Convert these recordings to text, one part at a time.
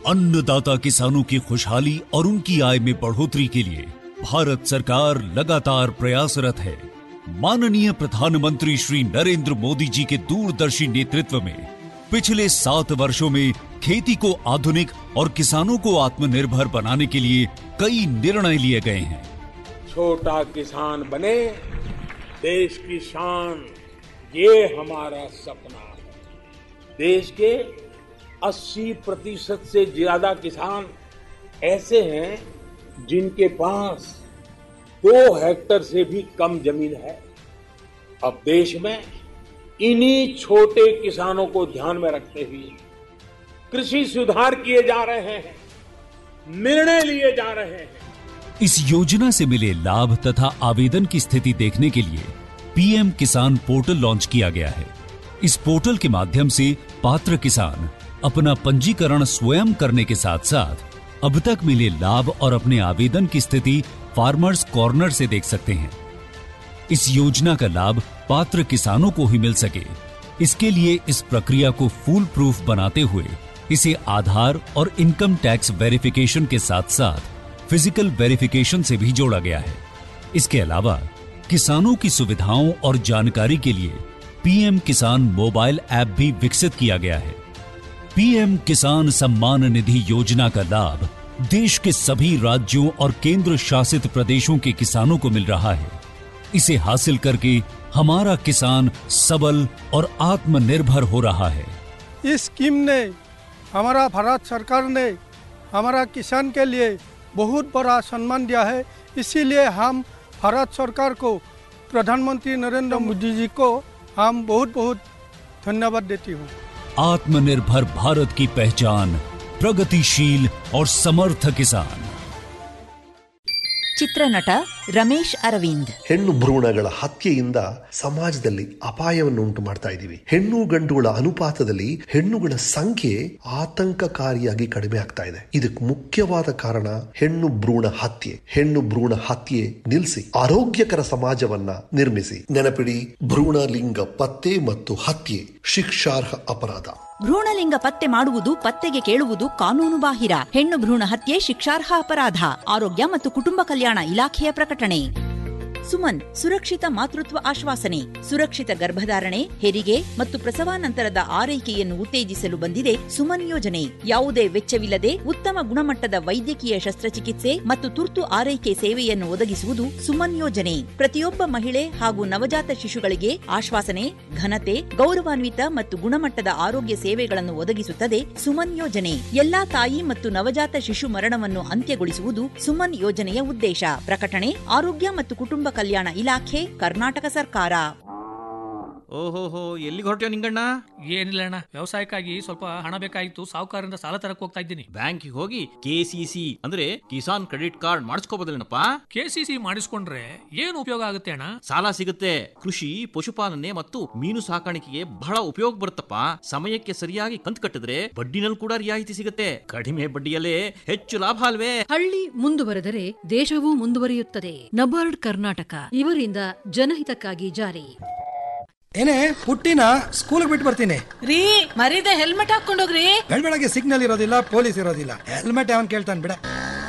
अन्नदाता किसानों की खुशहाली और उनकी आय में बढ़ोतरी के लिए भारत सरकार लगातार प्रयासरत है माननीय प्रधानमंत्री श्री नरेंद्र मोदी जी के दूरदर्शी नेतृत्व में पिछले सात वर्षों में खेती को आधुनिक और किसानों को आत्मनिर्भर बनाने के लिए कई निर्णय लिए गए हैं छोटा किसान बने देश की शान ये हमारा सपना है देश के 80 प्रतिशत से ज्यादा किसान ऐसे हैं जिनके पास दो हेक्टर से भी कम जमीन है अब देश में इन्हीं छोटे किसानों को ध्यान में रखते हुए कृषि सुधार किए जा रहे हैं निर्णय लिए जा रहे हैं इस योजना से मिले लाभ तथा आवेदन की स्थिति देखने के लिए पीएम किसान पोर्टल लॉन्च किया गया है इस पोर्टल के माध्यम से पात्र किसान अपना पंजीकरण स्वयं करने के साथ साथ अब तक मिले लाभ और अपने आवेदन की स्थिति फार्मर्स कॉर्नर से देख सकते हैं इस योजना का लाभ पात्र किसानों को ही मिल सके इसके लिए इस प्रक्रिया को फूल प्रूफ बनाते हुए इसे आधार और इनकम टैक्स वेरिफिकेशन के साथ साथ फिजिकल वेरिफिकेशन से भी जोड़ा गया है इसके अलावा किसानों की सुविधाओं और जानकारी के लिए पीएम किसान मोबाइल ऐप भी विकसित किया गया है पीएम किसान सम्मान निधि योजना का लाभ देश के सभी राज्यों और केंद्र शासित प्रदेशों के किसानों को मिल रहा है इसे हासिल करके हमारा किसान सबल और आत्मनिर्भर हो रहा है इस स्कीम ने हमारा भारत सरकार ने हमारा किसान के लिए बहुत बड़ा सम्मान दिया है इसीलिए हम भारत सरकार को प्रधानमंत्री नरेंद्र मोदी जी को हम बहुत बहुत धन्यवाद देती हूँ आत्मनिर्भर भारत की पहचान प्रगतिशील और समर्थ किसान ಚಿತ್ರನಟ ರಮೇಶ್ ಅರವಿಂದ್ ಹೆಣ್ಣು ಭ್ರೂಣಗಳ ಹತ್ಯೆಯಿಂದ ಸಮಾಜದಲ್ಲಿ ಅಪಾಯವನ್ನು ಉಂಟು ಮಾಡ್ತಾ ಇದ್ದೀವಿ ಹೆಣ್ಣು ಗಂಡುಗಳ ಅನುಪಾತದಲ್ಲಿ ಹೆಣ್ಣುಗಳ ಸಂಖ್ಯೆ ಆತಂಕಕಾರಿಯಾಗಿ ಕಡಿಮೆ ಆಗ್ತಾ ಇದೆ ಇದಕ್ಕೆ ಮುಖ್ಯವಾದ ಕಾರಣ ಹೆಣ್ಣು ಭ್ರೂಣ ಹತ್ಯೆ ಹೆಣ್ಣು ಭ್ರೂಣ ಹತ್ಯೆ ನಿಲ್ಲಿಸಿ ಆರೋಗ್ಯಕರ ಸಮಾಜವನ್ನ ನಿರ್ಮಿಸಿ ನೆನಪಿಡಿ ಭ್ರೂಣ ಲಿಂಗ ಪತ್ತೆ ಮತ್ತು ಹತ್ಯೆ ಶಿಕ್ಷಾರ್ಹ ಅಪರಾಧ ಭ್ರೂಣಲಿಂಗ ಪತ್ತೆ ಮಾಡುವುದು ಪತ್ತೆಗೆ ಕೇಳುವುದು ಕಾನೂನು ಬಾಹಿರ ಹೆಣ್ಣು ಭ್ರೂಣ ಹತ್ಯೆ ಶಿಕ್ಷಾರ್ಹ ಅಪರಾಧ ಆರೋಗ್ಯ ಮತ್ತು ಕುಟುಂಬ ಕಲ್ಯಾಣ ಇಲಾಖೆಯ ಪ್ರಕಟಣೆ ಸುಮನ್ ಸುರಕ್ಷಿತ ಮಾತೃತ್ವ ಆಶ್ವಾಸನೆ ಸುರಕ್ಷಿತ ಗರ್ಭಧಾರಣೆ ಹೆರಿಗೆ ಮತ್ತು ಪ್ರಸವಾನಂತರದ ಆರೈಕೆಯನ್ನು ಉತ್ತೇಜಿಸಲು ಬಂದಿದೆ ಸುಮನ್ ಯೋಜನೆ ಯಾವುದೇ ವೆಚ್ಚವಿಲ್ಲದೆ ಉತ್ತಮ ಗುಣಮಟ್ಟದ ವೈದ್ಯಕೀಯ ಶಸ್ತ್ರಚಿಕಿತ್ಸೆ ಮತ್ತು ತುರ್ತು ಆರೈಕೆ ಸೇವೆಯನ್ನು ಒದಗಿಸುವುದು ಸುಮನ್ ಯೋಜನೆ ಪ್ರತಿಯೊಬ್ಬ ಮಹಿಳೆ ಹಾಗೂ ನವಜಾತ ಶಿಶುಗಳಿಗೆ ಆಶ್ವಾಸನೆ ಘನತೆ ಗೌರವಾನ್ವಿತ ಮತ್ತು ಗುಣಮಟ್ಟದ ಆರೋಗ್ಯ ಸೇವೆಗಳನ್ನು ಒದಗಿಸುತ್ತದೆ ಸುಮನ್ ಯೋಜನೆ ಎಲ್ಲಾ ತಾಯಿ ಮತ್ತು ನವಜಾತ ಶಿಶು ಮರಣವನ್ನು ಅಂತ್ಯಗೊಳಿಸುವುದು ಸುಮನ್ ಯೋಜನೆಯ ಉದ್ದೇಶ ಪ್ರಕಟಣೆ ಆರೋಗ್ಯ ಮತ್ತು ಕುಟುಂಬ ಕಲ್ಯಾಣ ಇಲಾಖೆ ಕರ್ನಾಟಕ ಸರ್ಕಾರ ಓಹೋಹೋ ಎಲ್ಲಿಗೆ ಹೊರಟ್ಯೋ ನಿಂಗಣ್ಣ ಏನಿಲ್ಲ ಅಣ್ಣ ವ್ಯವಸಾಯಕ್ಕಾಗಿ ಸ್ವಲ್ಪ ಹಣ ಬೇಕಾಗಿತ್ತು ಸಾಹುಕಾರರಿಂದ ಸಾಲ ತರಕ್ ಹೋಗ್ತಾ ಇದ್ದೀನಿ ಬ್ಯಾಂಕಿಗೆ ಹೋಗಿ ಕೆ ಸಿ ಸಿ ಅಂದ್ರೆ ಕಿಸಾನ್ ಕ್ರೆಡಿಟ್ ಕಾರ್ಡ್ ಮಾಡಿಸ್ಕೋಬೋದಲ್ಲೇನಪ್ಪ ಕೆ ಸಿ ಸಿ ಮಾಡಿಸ್ಕೊಂಡ್ರೆ ಏನು ಉಪಯೋಗ ಆಗುತ್ತೆ ಅಣ್ಣ ಸಾಲ ಸಿಗುತ್ತೆ ಕೃಷಿ ಪಶುಪಾಲನೆ ಮತ್ತು ಮೀನು ಸಾಕಾಣಿಕೆಗೆ ಬಹಳ ಉಪಯೋಗ ಬರುತ್ತಪ್ಪ ಸಮಯಕ್ಕೆ ಸರಿಯಾಗಿ ಕಂತು ಕಟ್ಟಿದ್ರೆ ಬಡ್ಡಿನಲ್ಲಿ ಕೂಡ ರಿಯಾಯಿತಿ ಸಿಗುತ್ತೆ ಕಡಿಮೆ ಬಡ್ಡಿಯಲ್ಲೇ ಹೆಚ್ಚು ಲಾಭ ಅಲ್ವೇ ಹಳ್ಳಿ ಮುಂದುವರೆದರೆ ದೇಶವೂ ಮುಂದುವರಿಯುತ್ತದೆ ನಬಾರ್ಡ್ ಕರ್ನಾಟಕ ಇವರಿಂದ ಜನಹಿತಕ್ಕಾಗಿ ಜಾರಿ ಏನೇ ಪುಟ್ಟಿನ ಸ್ಕೂಲ್ಗೆ ಬಿಟ್ಟು ಬರ್ತೀನಿ ರೀ ಮರೀದೆ ಹೆಲ್ಮೆಟ್ ಹಾಕೊಂಡೋಗ್ರಿ ಬೆಳಗ್ಗೆ ಸಿಗ್ನಲ್ ಇರೋದಿಲ್ಲ ಪೊಲೀಸ್ ಇರೋದಿಲ್ಲ ಹೆಲ್ಮೆಟ್ ಯಾವನ್ ಕೇಳ್ತಾನೆ ಬಿಡ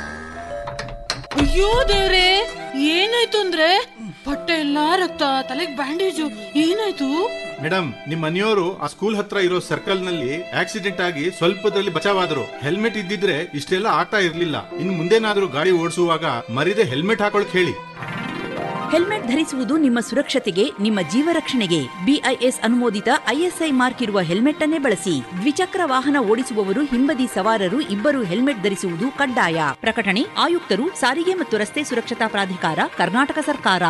ಅಯ್ಯೋ ದೇವ್ರೆ ಏನಾಯ್ತು ಅಂದ್ರೆ ಬಟ್ಟೆ ಎಲ್ಲಾ ರಕ್ತ ತಲೆಗ್ ಬ್ಯಾಂಡೇಜು ಏನಾಯ್ತು ಮೇಡಮ್ ನಿಮ್ ಮನೆಯವರು ಆ ಸ್ಕೂಲ್ ಹತ್ರ ಇರೋ ಸರ್ಕಲ್ ನಲ್ಲಿ ಆಕ್ಸಿಡೆಂಟ್ ಆಗಿ ಸ್ವಲ್ಪದಲ್ಲಿ ಬಚಾವಾದ್ರು ಹೆಲ್ಮೆಟ್ ಇದ್ದಿದ್ರೆ ಇಷ್ಟೆಲ್ಲ ಆಗ್ತಾ ಇರ್ಲಿಲ್ಲ ಇನ್ ಮುಂದೇನಾದ್ರೂ ಗಾಡಿ ಓಡಿಸುವಾಗ ಮರಿದೆ ಹೆಲ್ಮೆಟ್ ಹಾಕೊಳಕ್ ಹೇಳಿ ಹೆಲ್ಮೆಟ್ ಧರಿಸುವುದು ನಿಮ್ಮ ಸುರಕ್ಷತೆಗೆ ನಿಮ್ಮ ಜೀವ ರಕ್ಷಣೆಗೆ ಬಿಐಎಸ್ ಅನುಮೋದಿತ ಐಎಸ್ಐ ಮಾರ್ಕ್ ಇರುವ ಹೆಲ್ಮೆಟ್ ಅನ್ನೇ ಬಳಸಿ ದ್ವಿಚಕ್ರ ವಾಹನ ಓಡಿಸುವವರು ಹಿಂಬದಿ ಸವಾರರು ಇಬ್ಬರು ಹೆಲ್ಮೆಟ್ ಧರಿಸುವುದು ಕಡ್ಡಾಯ ಪ್ರಕಟಣೆ ಆಯುಕ್ತರು ಸಾರಿಗೆ ಮತ್ತು ರಸ್ತೆ ಸುರಕ್ಷತಾ ಪ್ರಾಧಿಕಾರ ಕರ್ನಾಟಕ ಸರ್ಕಾರ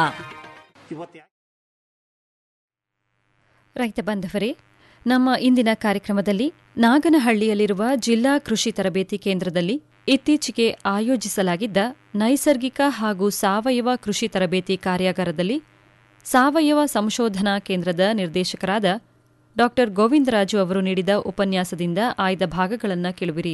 ರೈತ ಬಾಂಧವರೇ ನಮ್ಮ ಇಂದಿನ ಕಾರ್ಯಕ್ರಮದಲ್ಲಿ ನಾಗನಹಳ್ಳಿಯಲ್ಲಿರುವ ಜಿಲ್ಲಾ ಕೃಷಿ ತರಬೇತಿ ಕೇಂದ್ರದಲ್ಲಿ ಇತ್ತೀಚೆಗೆ ಆಯೋಜಿಸಲಾಗಿದ್ದ ನೈಸರ್ಗಿಕ ಹಾಗೂ ಸಾವಯವ ಕೃಷಿ ತರಬೇತಿ ಕಾರ್ಯಾಗಾರದಲ್ಲಿ ಸಾವಯವ ಸಂಶೋಧನಾ ಕೇಂದ್ರದ ನಿರ್ದೇಶಕರಾದ ಡಾ ಗೋವಿಂದರಾಜು ಅವರು ನೀಡಿದ ಉಪನ್ಯಾಸದಿಂದ ಆಯ್ದ ಭಾಗಗಳನ್ನು ಕೇಳುವಿರಿ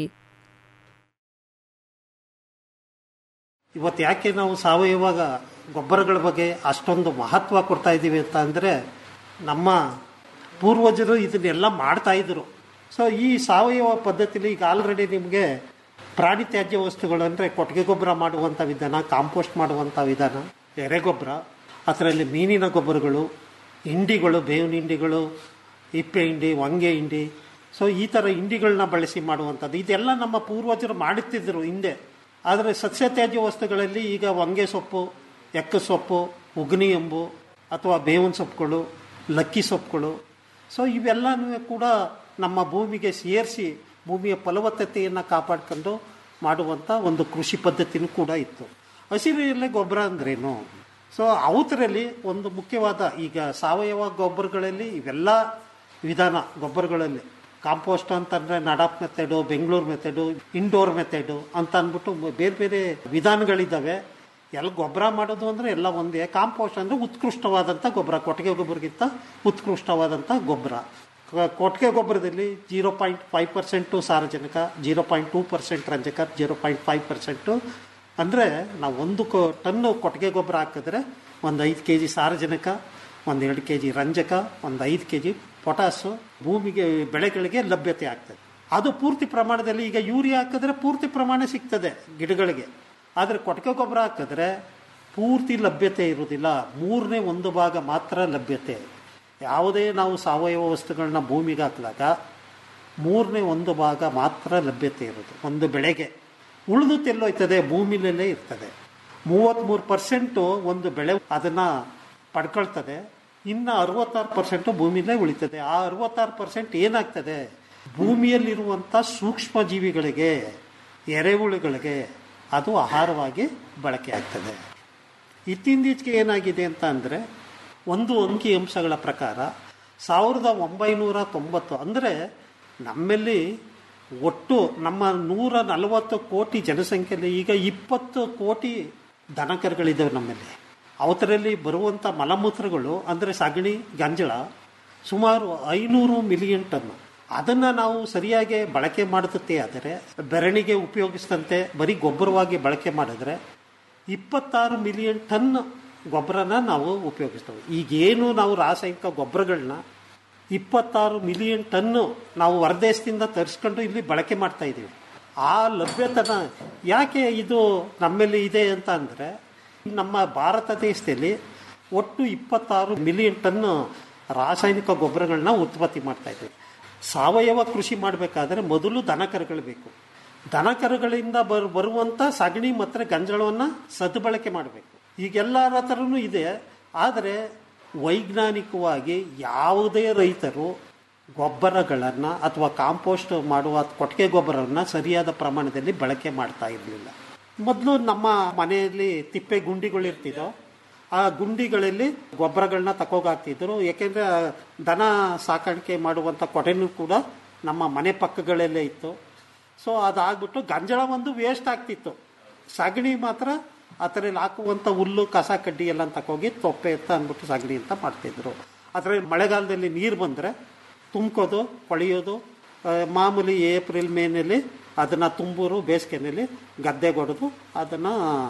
ಇವತ್ತು ಯಾಕೆ ನಾವು ಸಾವಯವ ಗೊಬ್ಬರಗಳ ಬಗ್ಗೆ ಅಷ್ಟೊಂದು ಮಹತ್ವ ಕೊಡ್ತಾ ಇದ್ದೀವಿ ಅಂತ ಅಂದರೆ ನಮ್ಮ ಪೂರ್ವಜರು ಇದನ್ನೆಲ್ಲ ಮಾಡ್ತಾ ಇದ್ರು ಸೊ ಈ ಸಾವಯವ ಪದ್ಧತಿಲಿ ಈಗ ಆಲ್ರೆಡಿ ನಿಮಗೆ ಪ್ರಾಣಿ ತ್ಯಾಜ್ಯ ವಸ್ತುಗಳು ಅಂದರೆ ಕೊಟ್ಟಿಗೆ ಗೊಬ್ಬರ ಮಾಡುವಂಥ ವಿಧಾನ ಕಾಂಪೋಸ್ಟ್ ಮಾಡುವಂಥ ವಿಧಾನ ಎರೆಗೊಬ್ಬರ ಅದರಲ್ಲಿ ಮೀನಿನ ಗೊಬ್ಬರಗಳು ಹಿಂಡಿಗಳು ಬೇವಿನ ಹಿಂಡಿಗಳು ಹಿಪ್ಪೆ ಹಿಂಡಿ ಹೊಂಗೆ ಹಿಂಡಿ ಸೊ ಈ ಥರ ಹಿಂಡಿಗಳನ್ನ ಬಳಸಿ ಮಾಡುವಂಥದ್ದು ಇದೆಲ್ಲ ನಮ್ಮ ಪೂರ್ವಜರು ಮಾಡುತ್ತಿದ್ದರು ಹಿಂದೆ ಆದರೆ ಸಸ್ಯ ತ್ಯಾಜ್ಯ ವಸ್ತುಗಳಲ್ಲಿ ಈಗ ಹೊಂಗೆ ಸೊಪ್ಪು ಎಕ್ಕ ಸೊಪ್ಪು ಉಗ್ನಿ ಎಂಬು ಅಥವಾ ಬೇವಿನ ಸೊಪ್ಪುಗಳು ಲಕ್ಕಿ ಸೊಪ್ಪುಗಳು ಸೊ ಇವೆಲ್ಲನೂ ಕೂಡ ನಮ್ಮ ಭೂಮಿಗೆ ಸೇರಿಸಿ ಭೂಮಿಯ ಫಲವತ್ತತೆಯನ್ನು ಕಾಪಾಡ್ಕೊಂಡು ಮಾಡುವಂಥ ಒಂದು ಕೃಷಿ ಪದ್ಧತಿನೂ ಕೂಡ ಇತ್ತು ಹಸಿರೆಲೆ ಗೊಬ್ಬರ ಅಂದ್ರೇನು ಸೊ ಅವತರಲ್ಲಿ ಒಂದು ಮುಖ್ಯವಾದ ಈಗ ಸಾವಯವ ಗೊಬ್ಬರಗಳಲ್ಲಿ ಇವೆಲ್ಲ ವಿಧಾನ ಗೊಬ್ಬರಗಳಲ್ಲಿ ಕಾಂಪೋಸ್ಟ್ ಅಂತಂದರೆ NADEP method Bengaluru method Indore method ಅಂತ ಅಂದ್ಬಿಟ್ಟು ಬೇರೆ ಬೇರೆ ವಿಧಾನಗಳಿದ್ದಾವೆ ಎಲ್ಲ ಗೊಬ್ಬರ ಮಾಡೋದು ಅಂದರೆ ಎಲ್ಲ ಒಂದೇ ಕಾಂಪೋಸ್ಟ್ ಅಂದರೆ ಉತ್ಕೃಷ್ಟವಾದಂಥ ಗೊಬ್ಬರ ಕೊಟ್ಟಿಗೆ ಗೊಬ್ಬರಗಿಂತ ಉತ್ಕೃಷ್ಟವಾದಂಥ ಗೊಬ್ಬರ ಕ- ಕೊಟ್ಟಿಗೆ ಗೊಬ್ಬರದಲ್ಲಿ ಜೀರೋ ಪಾಯಿಂಟ್ ಫೈವ್ ಪರ್ಸೆಂಟು ಸಾರಜನಕ ಜೀರೋ ಪಾಯಿಂಟ್ ಟೂ ಪರ್ಸೆಂಟ್ ರಂಜಕ ಜೀರೋ ಪಾಯಿಂಟ್ ಫೈವ್ ಪರ್ಸೆಂಟು ಅಂದರೆ ನಾವು ಒಂದು ಕೊ ಟನ್ನು ಕೊಟ್ಟಿಗೆ ಗೊಬ್ಬರ ಹಾಕಿದ್ರೆ ಒಂದು ಐದು ಕೆ ಜಿ ಸಾರಜನಕ ಒಂದು ಎರಡು ಕೆ ಜಿ ರಂಜಕ ಒಂದು ಐದು ಕೆ ಜಿ ಪೊಟಾಸು ಭೂಮಿಗೆ ಬೆಳೆಗಳಿಗೆ ಲಭ್ಯತೆ ಆಗ್ತದೆ ಅದು ಪೂರ್ತಿ ಪ್ರಮಾಣದಲ್ಲಿ ಈಗ ಯೂರಿಯಾ ಹಾಕಿದ್ರೆ ಪೂರ್ತಿ ಪ್ರಮಾಣ ಸಿಗ್ತದೆ ಗಿಡಗಳಿಗೆ ಆದರೆ ಕೊಟ್ಟಿಗೆ ಗೊಬ್ಬರ ಹಾಕಿದ್ರೆ ಪೂರ್ತಿ ಲಭ್ಯತೆ ಇರುವುದಿಲ್ಲ ಮೂರನೇ ಒಂದು ಭಾಗ ಮಾತ್ರ ಲಭ್ಯತೆ ಯಾವುದೇ ನಾವು ಸಾವಯವ ವಸ್ತುಗಳನ್ನ ಭೂಮಿಗೆ ಹಾಕಿದಾಗ ಮೂರನೇ ಒಂದು ಭಾಗ ಮಾತ್ರ ಲಭ್ಯತೆ ಇರೋದು ಒಂದು ಬೆಳೆಗೆ ಉಳಿದು ತೆಲ್ಲೋಯ್ತದೆ ಭೂಮಿಲಲ್ಲೇ ಇರ್ತದೆ ಮೂವತ್ತ್ಮೂರು ಪರ್ಸೆಂಟು ಒಂದು ಬೆಳೆ ಅದನ್ನು ಪಡ್ಕೊಳ್ತದೆ ಇನ್ನು ಅರವತ್ತಾರು ಪರ್ಸೆಂಟು ಭೂಮಿಲೇ ಉಳಿತದೆ ಆ ಅರವತ್ತಾರು ಪರ್ಸೆಂಟ್ ಏನಾಗ್ತದೆ ಭೂಮಿಯಲ್ಲಿರುವಂಥ ಸೂಕ್ಷ್ಮ ಜೀವಿಗಳಿಗೆ ಎರೆಹುಳುಗಳಿಗೆ ಅದು ಆಹಾರವಾಗಿ ಬಳಕೆ ಆಗ್ತದೆ ಇತ್ತೀಚೆಗೆ ಏನಾಗಿದೆ ಅಂತ ಅಂದರೆ ಒಂದು ಅಂಕಿ ಅಂಶಗಳ ಪ್ರಕಾರ ಸಾವಿರದ ಒಂಬೈನೂರ ತೊಂಬತ್ತು ಅಂದರೆ ನಮ್ಮಲ್ಲಿ ಒಟ್ಟು ನಮ್ಮ ನೂರ ನಲವತ್ತು ಕೋಟಿ ಜನಸಂಖ್ಯೆಯಲ್ಲಿ ಈಗ ಇಪ್ಪತ್ತು ಕೋಟಿ ದನಕರುಗಳಿದ್ದಾವೆ ನಮ್ಮಲ್ಲಿ ಅವತರಲ್ಲಿ ಬರುವಂಥ ಮಲಮೂತ್ರಗಳು ಅಂದರೆ ಸಗಣಿ ಗಂಜಳ ಸುಮಾರು ಐನೂರು ಮಿಲಿಯನ್ ಟನ್ ಅದನ್ನು ನಾವು ಸರಿಯಾಗಿ ಬಳಕೆ ಮಾಡುತ್ತೆ ಆದರೆ ಬೆರಣಿಗೆ ಉಪಯೋಗಿಸಿದಂತೆ ಬರೀ ಗೊಬ್ಬರವಾಗಿ ಬಳಕೆ ಮಾಡಿದ್ರೆ ಇಪ್ಪತ್ತಾರು ಮಿಲಿಯನ್ ಟನ್ ಗೊಬ್ಬರನ ನಾವು ಉಪಯೋಗಿಸ್ತೇವೆ ಈಗೇನು ನಾವು ರಾಸಾಯನಿಕ ಗೊಬ್ಬರಗಳನ್ನ ಇಪ್ಪತ್ತಾರು ಮಿಲಿಯನ್ ಟನ್ನು ನಾವು ಹೊರದೇಶದಿಂದ ತರಿಸ್ಕೊಂಡು ಇಲ್ಲಿ ಬಳಕೆ ಮಾಡ್ತಾ ಇದ್ದೀವಿ ಆ ಲಭ್ಯತನ ಯಾಕೆ ಇದು ನಮ್ಮಲ್ಲಿ ಇದೆ ಅಂತ ಅಂದರೆ ನಮ್ಮ ಭಾರತ ದೇಶದಲ್ಲಿ ಒಟ್ಟು ಇಪ್ಪತ್ತಾರು ಮಿಲಿಯನ್ ಟನ್ ರಾಸಾಯನಿಕ ಗೊಬ್ಬರಗಳನ್ನ ಉತ್ಪತ್ತಿ ಮಾಡ್ತಾ ಇದ್ದೀವಿ ಸಾವಯವ ಕೃಷಿ ಮಾಡಬೇಕಾದ್ರೆ ಮೊದಲು ದನಕರುಗಳು ಬೇಕು ದನಕರುಗಳಿಂದ ಬರ್ ಬರುವಂಥ ಸಗಣಿ ಮತ್ತು ಗಂಜಳವನ್ನು ಸದ್ಬಳಕೆ ಮಾಡಬೇಕು ಈಗೆಲ್ಲರ ಥರನೂ ಇದೆ ಆದರೆ ವೈಜ್ಞಾನಿಕವಾಗಿ ಯಾವುದೇ ರೈತರು ಗೊಬ್ಬರಗಳನ್ನು ಅಥವಾ ಕಾಂಪೋಸ್ಟ್ ಮಾಡುವ ಕೊಟ್ಟಿಗೆ ಗೊಬ್ಬರವನ್ನು ಸರಿಯಾದ ಪ್ರಮಾಣದಲ್ಲಿ ಬಳಕೆ ಮಾಡ್ತಾ ಇರಲಿಲ್ಲ ಮೊದಲು ನಮ್ಮ ಮನೆಯಲ್ಲಿ ತಿಪ್ಪೆ ಗುಂಡಿಗಳಿರ್ತಿದ್ದೋ ಆ ಗುಂಡಿಗಳಲ್ಲಿ ಗೊಬ್ಬರಗಳನ್ನ ತಕೋಗಾಗ್ತಿದ್ರು ಯಾಕೆಂದರೆ ದನ ಸಾಕಾಣಿಕೆ ಮಾಡುವಂಥ ಕೊಟೆನೂ ಕೂಡ ನಮ್ಮ ಮನೆ ಪಕ್ಕಗಳಲ್ಲೇ ಇತ್ತು ಸೊ ಅದಾಗ್ಬಿಟ್ಟು ಗಂಜಳ ಒಂದು ವೇಸ್ಟ್ ಆಗ್ತಿತ್ತು ಸಗಣಿ ಮಾತ್ರ ಅದರಲ್ಲಿ ಹಾಕುವಂಥ ಹುಲ್ಲು ಕಸ ಕಡ್ಡಿ ಎಲ್ಲ ತಕೋಗಿ ತೊಪ್ಪೆ ಅಂತ ಅಂದ್ಬಿಟ್ಟು ಸಗಣಿ ಅಂತ ಮಾಡ್ತಿದ್ರು ಅದರಲ್ಲಿ ಮಳೆಗಾಲದಲ್ಲಿ ನೀರು ಬಂದರೆ ತುಂಬ್ಕೋದು ಕೊಳೆಯೋದು ಆ, ಮಾಮೂಲಿ ಏಪ್ರಿಲ್ ಮೇನಲ್ಲಿ ಅದನ್ನು ತುಂಬೂರು ಬೇಸಿಗೆನಲ್ಲಿ ಗದ್ದೆಗೊಡೆದು ಅದನ್ನು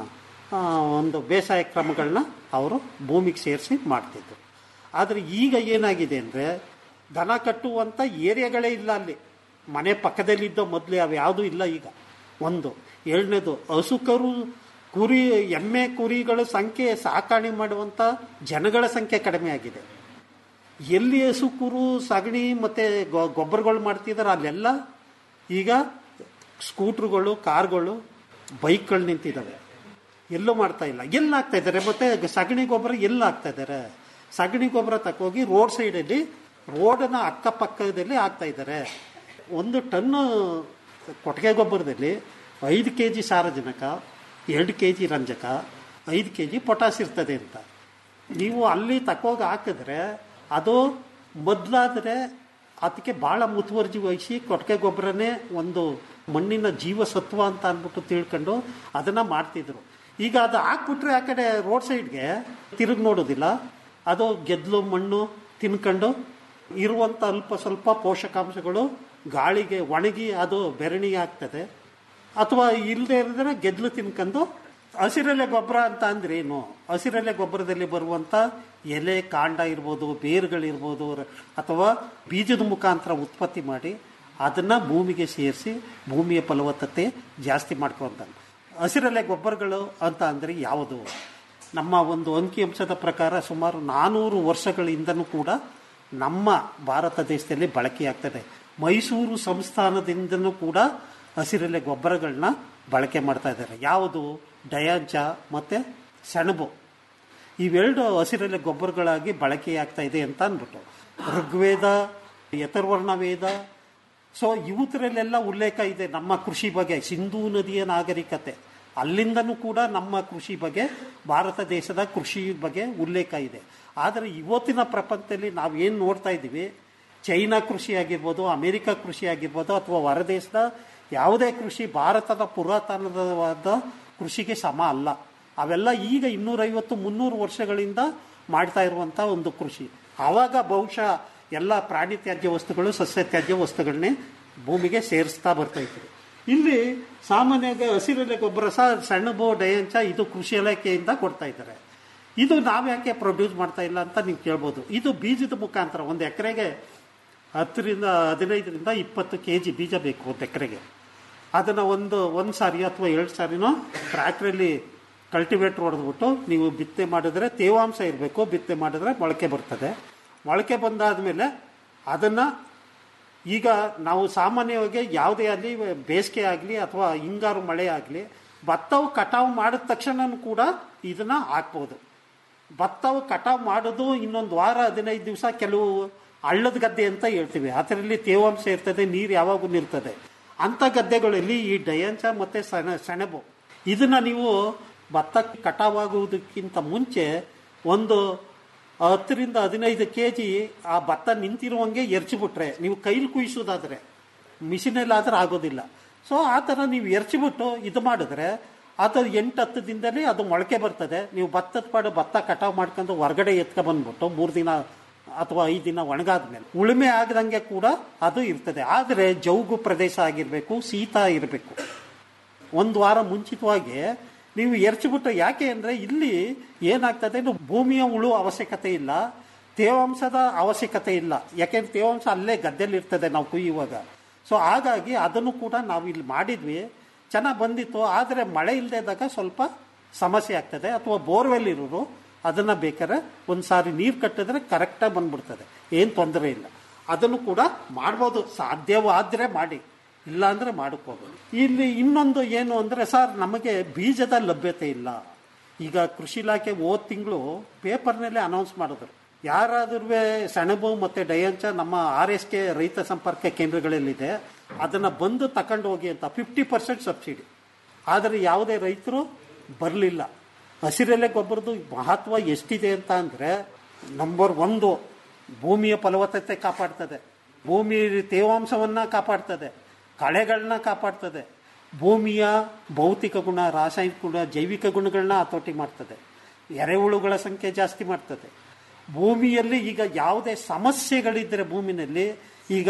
ಒಂದು ಬೇಸಾಯ ಕ್ರಮಗಳನ್ನ ಅವರು ಭೂಮಿಗೆ ಸೇರಿಸಿ ಮಾಡ್ತಿದ್ರು ಆದರೆ ಈಗ ಏನಾಗಿದೆ ಅಂದರೆ ದನ ಕಟ್ಟುವಂಥ ಏರಿಯಾಗಳೇ ಇಲ್ಲ ಅಲ್ಲಿ ಮನೆ ಪಕ್ಕದಲ್ಲಿದ್ದ ಮೊದಲೇ ಅವು ಯಾವುದೂ ಇಲ್ಲ ಈಗ ಒಂದು ಎರಡನೇದು ಹಸು ಕರು ಕುರಿ ಎಮ್ಮೆ ಕುರಿಗಳ ಸಂಖ್ಯೆ ಸಾಕಾಣೆ ಮಾಡುವಂಥ ಜನಗಳ ಸಂಖ್ಯೆ ಕಡಿಮೆ ಆಗಿದೆ ಎಲ್ಲಿ ಹಸು ಕುರು ಸಗಣಿ ಮತ್ತು ಗೊಬ್ಬರಗಳು ಮಾಡ್ತಿದ್ದಾರೆ ಅಲ್ಲೆಲ್ಲ ಈಗ ಸ್ಕೂಟ್ರುಗಳು ಕಾರ್ಗಳು ಬೈಕ್ಗಳು ನಿಂತಿದ್ದಾವೆ ಎಲ್ಲೂ ಮಾಡ್ತಾ ಇಲ್ಲ ಎಲ್ಲ ಆಗ್ತಾ ಇದ್ದಾರೆ ಮತ್ತು ಸಗಣಿ ಗೊಬ್ಬರ ಎಲ್ಲ ಆಗ್ತಾ ಇದ್ದಾರೆ ಸಗಣಿ ಗೊಬ್ಬರ ತಕೋಗಿ ರೋಡ್ ಸೈಡಲ್ಲಿ ರೋಡನ ಅಕ್ಕಪಕ್ಕದಲ್ಲಿ ಆಗ್ತಾ ಇದ್ದಾರೆ ಒಂದು ಟನ್ನು ಕೊಟ್ಟಿಗೆ ಗೊಬ್ಬರದಲ್ಲಿ ಐದು ಕೆ ಜಿ ಸಾರಜನಕ ಎರಡು ಕೆ ಜಿ ರಂಜಕ ಐದು ಕೆ ಜಿ ಪೊಟಾಸ್ ಇರ್ತದೆ ಅಂತ ನೀವು ಅಲ್ಲಿ ತಕೋಗಿ ಹಾಕಿದ್ರೆ ಅದು ಮೊದಲಾದರೆ ಅದಕ್ಕೆ ಭಾಳ ಮುತುವರ್ಜಿ ವಹಿಸಿ ಕೊಟ್ಟಿಗೆ ಗೊಬ್ಬರನೇ ಒಂದು ಮಣ್ಣಿನ ಜೀವಸತ್ವ ಅಂತ ಅಂದ್ಬಿಟ್ಟು ತಿಳ್ಕೊಂಡು ಅದನ್ನು ಮಾಡ್ತಿದ್ರು ಈಗ ಅದು ಹಾಕ್ಬಿಟ್ರೆ ಆ ಕಡೆ ರೋಡ್ ಸೈಡ್ಗೆ ತಿರುಗಿ ನೋಡೋದಿಲ್ಲ ಅದು ಗೆದ್ಲು ಮಣ್ಣು ತಿನ್ಕೊಂಡು ಇರುವಂಥ ಅಲ್ಪ ಸ್ವಲ್ಪ ಪೋಷಕಾಂಶಗಳು ಗಾಳಿಗೆ ಒಣಗಿ ಅದು ಬೆರಣಿ ಆಗ್ತದೆ ಅಥವಾ ಇಲ್ಲದೆ ಇರಿದ್ರೆ ಗೆದ್ಲು ತಿನ್ಕೊಂಡು ಹಸಿರೆಲೆ ಗೊಬ್ಬರ ಅಂತ ಅಂದ್ರೆ ಏನು ಹಸಿರೆಲೆ ಗೊಬ್ಬರದಲ್ಲಿ ಬರುವಂಥ ಎಲೆ ಕಾಂಡ ಇರ್ಬೋದು ಬೇರುಗಳಿರ್ಬೋದು ರ- ಅಥವಾ ಬೀಜದ ಮುಖಾಂತರ ಉತ್ಪತ್ತಿ ಮಾಡಿ ಅದನ್ನು ಭೂಮಿಗೆ ಸೇರಿಸಿ ಭೂಮಿಯ ಫಲವತ್ತತೆ ಜಾಸ್ತಿ ಮಾಡ್ಕೊಂತ ಹಸಿರೆಲೆ ಗೊಬ್ಬರಗಳು ಅಂತ ಅಂದರೆ ಯಾವುದು ನಮ್ಮ ಒಂದು ಅಂಕಿಅಂಶದ ಪ್ರಕಾರ ಸುಮಾರು ನಾನೂರು ವರ್ಷಗಳಿಂದನೂ ಕೂಡ ನಮ್ಮ ಭಾರತ ದೇಶದಲ್ಲಿ ಬಳಕೆಯಾಗ್ತದೆ ಮೈಸೂರು ಸಂಸ್ಥಾನದಿಂದನೂ ಕೂಡ ಹಸಿರೆಲೆ ಗೊಬ್ಬರಗಳನ್ನ ಬಳಕೆ ಮಾಡ್ತಾ ಇದ್ದಾರೆ ಯಾವುದು ಡಯಾಂಚ ಮತ್ತು ಸೆಣಬು ಇವೆರಡು ಹಸಿರೆಲೆ ಗೊಬ್ಬರಗಳಾಗಿ ಬಳಕೆಯಾಗ್ತಾ ಇದೆ ಅಂತ ಅಂದ್ಬಿಟ್ಟು ಋಗ್ವೇದ ಯಥರ್ವರ್ಣ ವೇದ ಸೊ ಇವತ್ತರಲ್ಲೆಲ್ಲ ಉಲ್ಲೇಖ ಇದೆ ನಮ್ಮ ಕೃಷಿ ಬಗ್ಗೆ ಸಿಂಧೂ ನದಿಯ ನಾಗರಿಕತೆ ಅಲ್ಲಿಂದನೂ ಕೂಡ ನಮ್ಮ ಕೃಷಿ ಬಗ್ಗೆ ಭಾರತ ದೇಶದ ಕೃಷಿ ಬಗ್ಗೆ ಉಲ್ಲೇಖ ಇದೆ ಆದರೆ ಇವತ್ತಿನ ಪ್ರಪಂಚದಲ್ಲಿ ನಾವು ಏನು ನೋಡ್ತಾ ಇದ್ದೀವಿ ಚೈನಾ ಕೃಷಿ ಆಗಿರ್ಬೋದು ಅಮೆರಿಕ ಕೃಷಿ ಆಗಿರ್ಬೋದು ಅಥವಾ ಹೊರದೇಶದ ಯಾವುದೇ ಕೃಷಿ ಭಾರತದ ಪುರಾತನವಾದ ಕೃಷಿಗೆ ಸಮ ಅಲ್ಲ ಅವೆಲ್ಲ ಈಗ ಇನ್ನೂರೈವತ್ತು ಮುನ್ನೂರು ವರ್ಷಗಳಿಂದ ಮಾಡ್ತಾ ಇರುವಂಥ ಒಂದು ಕೃಷಿ ಆವಾಗ ಬಹುಶಃ ಎಲ್ಲ ಪ್ರಾಣಿ ತ್ಯಾಜ್ಯ ವಸ್ತುಗಳು ಸಸ್ಯ ತ್ಯಾಜ್ಯ ವಸ್ತುಗಳನ್ನೇ ಭೂಮಿಗೆ ಸೇರಿಸ್ತಾ ಬರ್ತಾ ಇದ್ರು ಇಲ್ಲಿ ಸಾಮಾನ್ಯವಾಗಿ ಹಸಿರೆಲೆ ಗೊಬ್ಬರ ಸಹ ಸೆಣಬು ಡಯಂಚ ಇದು ಕೃಷಿ ಇಲಾಖೆಯಿಂದ ಕೊಡ್ತಾ ಇದ್ದಾರೆ ಇದು ನಾವ್ಯಾಕೆ ಪ್ರೊಡ್ಯೂಸ್ ಮಾಡ್ತಾ ಇಲ್ಲ ಅಂತ ನೀವು ಕೇಳ್ಬೋದು ಇದು ಬೀಜದ ಮುಖಾಂತರ ಒಂದು ಎಕರೆಗೆ ಹತ್ತರಿಂದ ಹದಿನೈದರಿಂದ ಇಪ್ಪತ್ತು ಕೆ ಜಿ ಬೀಜ ಬೇಕು ಒಂದು ಎಕರೆಗೆ ಅದನ್ನು ಒಂದು ಒಂದು ಸಾರಿ ಅಥವಾ ಎರಡು ಸಾರಿನೋ ಟ್ರ್ಯಾಕ್ಟ್ರಲ್ಲಿ ಕಲ್ಟಿವೇಟ್ರ್ ಹೊಡೆದ್ಬಿಟ್ಟು ನೀವು ಬಿತ್ತನೆ ಮಾಡಿದ್ರೆ ತೇವಾಂಶ ಇರಬೇಕು ಬಿತ್ತನೆ ಮಾಡಿದ್ರೆ ಮೊಳಕೆ ಬರ್ತದೆ ಮೊಳಕೆ ಬಂದಾದಮೇಲೆ ಅದನ್ನು ಈಗ ನಾವು ಸಾಮಾನ್ಯವಾಗಿ ಯಾವುದೇ ಆಗಲಿ ಬೇಸಿಗೆ ಆಗಲಿ ಅಥವಾ ಹಿಂಗಾರು ಮಳೆ ಆಗಲಿ ಭತ್ತವು ಕಟಾವು ಮಾಡಿದ ತಕ್ಷಣ ಕೂಡ ಇದನ್ನು ಹಾಕ್ಬೋದು ಭತ್ತವು ಕಟಾವು ಮಾಡೋದು ಇನ್ನೊಂದು ವಾರ ಹದಿನೈದು ದಿವಸ ಕೆಲವು ಹಳ್ಳದ ಗದ್ದೆ ಅಂತ ಹೇಳ್ತೀವಿ ಅದರಲ್ಲಿ ತೇವಾಂಶ ಇರ್ತದೆ ನೀರು ಯಾವಾಗೂ ನಿಲ್ತದೆ ಅಂಥ ಗದ್ದೆಗಳಲ್ಲಿ ಈ ಡಯಾಂಚ ಮತ್ತು ಸೆಣ ಸೆಣಬು ಇದನ್ನು ನೀವು ಭತ್ತ ಕಟಾವಾಗುವುದಕ್ಕಿಂತ ಮುಂಚೆ ಒಂದು ಹತ್ತರಿಂದ ಹದಿನೈದು ಕೆ ಜಿ ಆ ಭತ್ತ ನಿಂತಿರುವಂಗೆ ಎರ್ಚಿಬಿಟ್ರೆ ನೀವು ಕೈಲಿ ಕುಯ್ಸೋದಾದರೆ ಮಿಷಿನಲ್ಲಾದ್ರೆ ಆಗೋದಿಲ್ಲ ಸೊ ಆ ಥರ ನೀವು ಎರ್ಚಿಬಿಟ್ಟು ಇದು ಮಾಡಿದ್ರೆ ಅದು ಎಂಟು ಹತ್ತು ದಿನದಲ್ಲಿ ಅದು ಮೊಳಕೆ ಬರ್ತದೆ ನೀವು ಭತ್ತದ ಪಾಡು ಭತ್ತ ಕಟಾವು ಮಾಡ್ಕೊಂಡು ಹೊರಗಡೆ ಎತ್ಕೊ ಬಂದ್ಬಿಟ್ಟು ಮೂರು ದಿನ ಅಥವಾ ಐದು ದಿನ ಒಣಗಾದ್ಮೇಲೆ ಉಳುಮೆ ಆಗದಂಗೆ ಕೂಡ ಅದು ಇರ್ತದೆ ಆದರೆ ಜೌಗು ಪ್ರದೇಶ ಆಗಿರಬೇಕು ಶೀತ ಇರಬೇಕು ಒಂದು ವಾರ ಮುಂಚಿತವಾಗಿ ನೀವು ಎರ್ಚಿಬಿಟ್ಟು ಯಾಕೆ ಅಂದರೆ ಇಲ್ಲಿ ಏನಾಗ್ತದೆ ಇದು ಭೂಮಿಯ ಉಳು ಅವಶ್ಯಕತೆ ಇಲ್ಲ ತೇವಾಂಶದ ಅವಶ್ಯಕತೆ ಇಲ್ಲ ಯಾಕೆಂದ್ರೆ ತೇವಾಂಶ ಅಲ್ಲೇ ಗದ್ದೆಲಿ ಇರ್ತದೆ ನಾವು ಕುಯ್ಯುವಾಗ ಸೊ ಹಾಗಾಗಿ ಅದನ್ನು ಕೂಡ ನಾವು ಇಲ್ಲಿ ಮಾಡಿದ್ವಿ ಚೆನ್ನಾಗಿ ಬಂದಿತ್ತು ಆದರೆ ಮಳೆ ಇಲ್ಲದೆ ಇದ್ದಾಗ ಸ್ವಲ್ಪ ಸಮಸ್ಯೆ ಆಗ್ತದೆ ಅಥವಾ ಬೋರ್ವೆಲ್ ಇರೋರು ಅದನ್ನು ಬೇಕಾದ್ರೆ ಒಂದು ಸಾರಿ ನೀರು ಕಟ್ಟಿದ್ರೆ ಕರೆಕ್ಟಾಗಿ ಬಂದ್ಬಿಡ್ತದೆ ಏನು ತೊಂದರೆ ಇಲ್ಲ ಅದನ್ನು ಕೂಡ ಮಾಡ್ಬೋದು ಸಾಧ್ಯವಾದರೆ ಮಾಡಿ ಇಲ್ಲ ಅಂದರೆ ಹೋಗ್ಬೋದು ಇಲ್ಲಿ ಇನ್ನೊಂದು ಏನು ಅಂದರೆ ಸರ್ ನಮಗೆ ಬೀಜದ ಲಭ್ಯತೆ ಇಲ್ಲ ಈಗ ಕೃಷಿ ಇಲಾಖೆ ಹೋದ ತಿಂಗಳು ಪೇಪರ್ನಲ್ಲೇ ಅನೌನ್ಸ್ ಮಾಡಿದ್ರು ಯಾರಾದ್ರೂ ಸೆಣಬು ಮತ್ತು ಡಯಂಚ ನಮ್ಮ ಆರ್ ಎಸ್ ಕೆ ರೈತ ಸಂಪರ್ಕ ಕೇಂದ್ರಗಳಲ್ಲಿದೆ ಅದನ್ನು ಬಂದು ತಗೊಂಡು ಹೋಗಿ ಅಂತ ಫಿಫ್ಟಿ ಪರ್ಸೆಂಟ್ ಸಬ್ಸಿಡಿ ಆದರೆ ಯಾವುದೇ ರೈತರು ಬರಲಿಲ್ಲ ಹಸಿರೆಲೆ ಗೊಬ್ಬರದ್ದು ಮಹತ್ವ ಎಷ್ಟಿದೆ ಅಂತ ಅಂದರೆ ನಂಬರ್ ಒಂದು ಭೂಮಿಯ ಫಲವತ್ತತೆ ಕಾಪಾಡ್ತದೆ ಭೂಮಿ ತೇವಾಂಶವನ್ನು ಕಾಪಾಡ್ತದೆ ಕಳೆಗಳನ್ನ ಕಾಪಾಡ್ತದೆ ಭೂಮಿಯ ಭೌತಿಕ ಗುಣ ರಾಸಾಯನಿಕ ಗುಣ ಜೈವಿಕ ಗುಣಗಳನ್ನ ಹತೋಟಿ ಮಾಡ್ತದೆ ಎರೆಹುಳುಗಳ ಸಂಖ್ಯೆ ಜಾಸ್ತಿ ಮಾಡ್ತದೆ ಭೂಮಿಯಲ್ಲಿ ಈಗ ಯಾವುದೇ ಸಮಸ್ಯೆಗಳಿದ್ದರೆ ಭೂಮಿನಲ್ಲಿ ಈಗ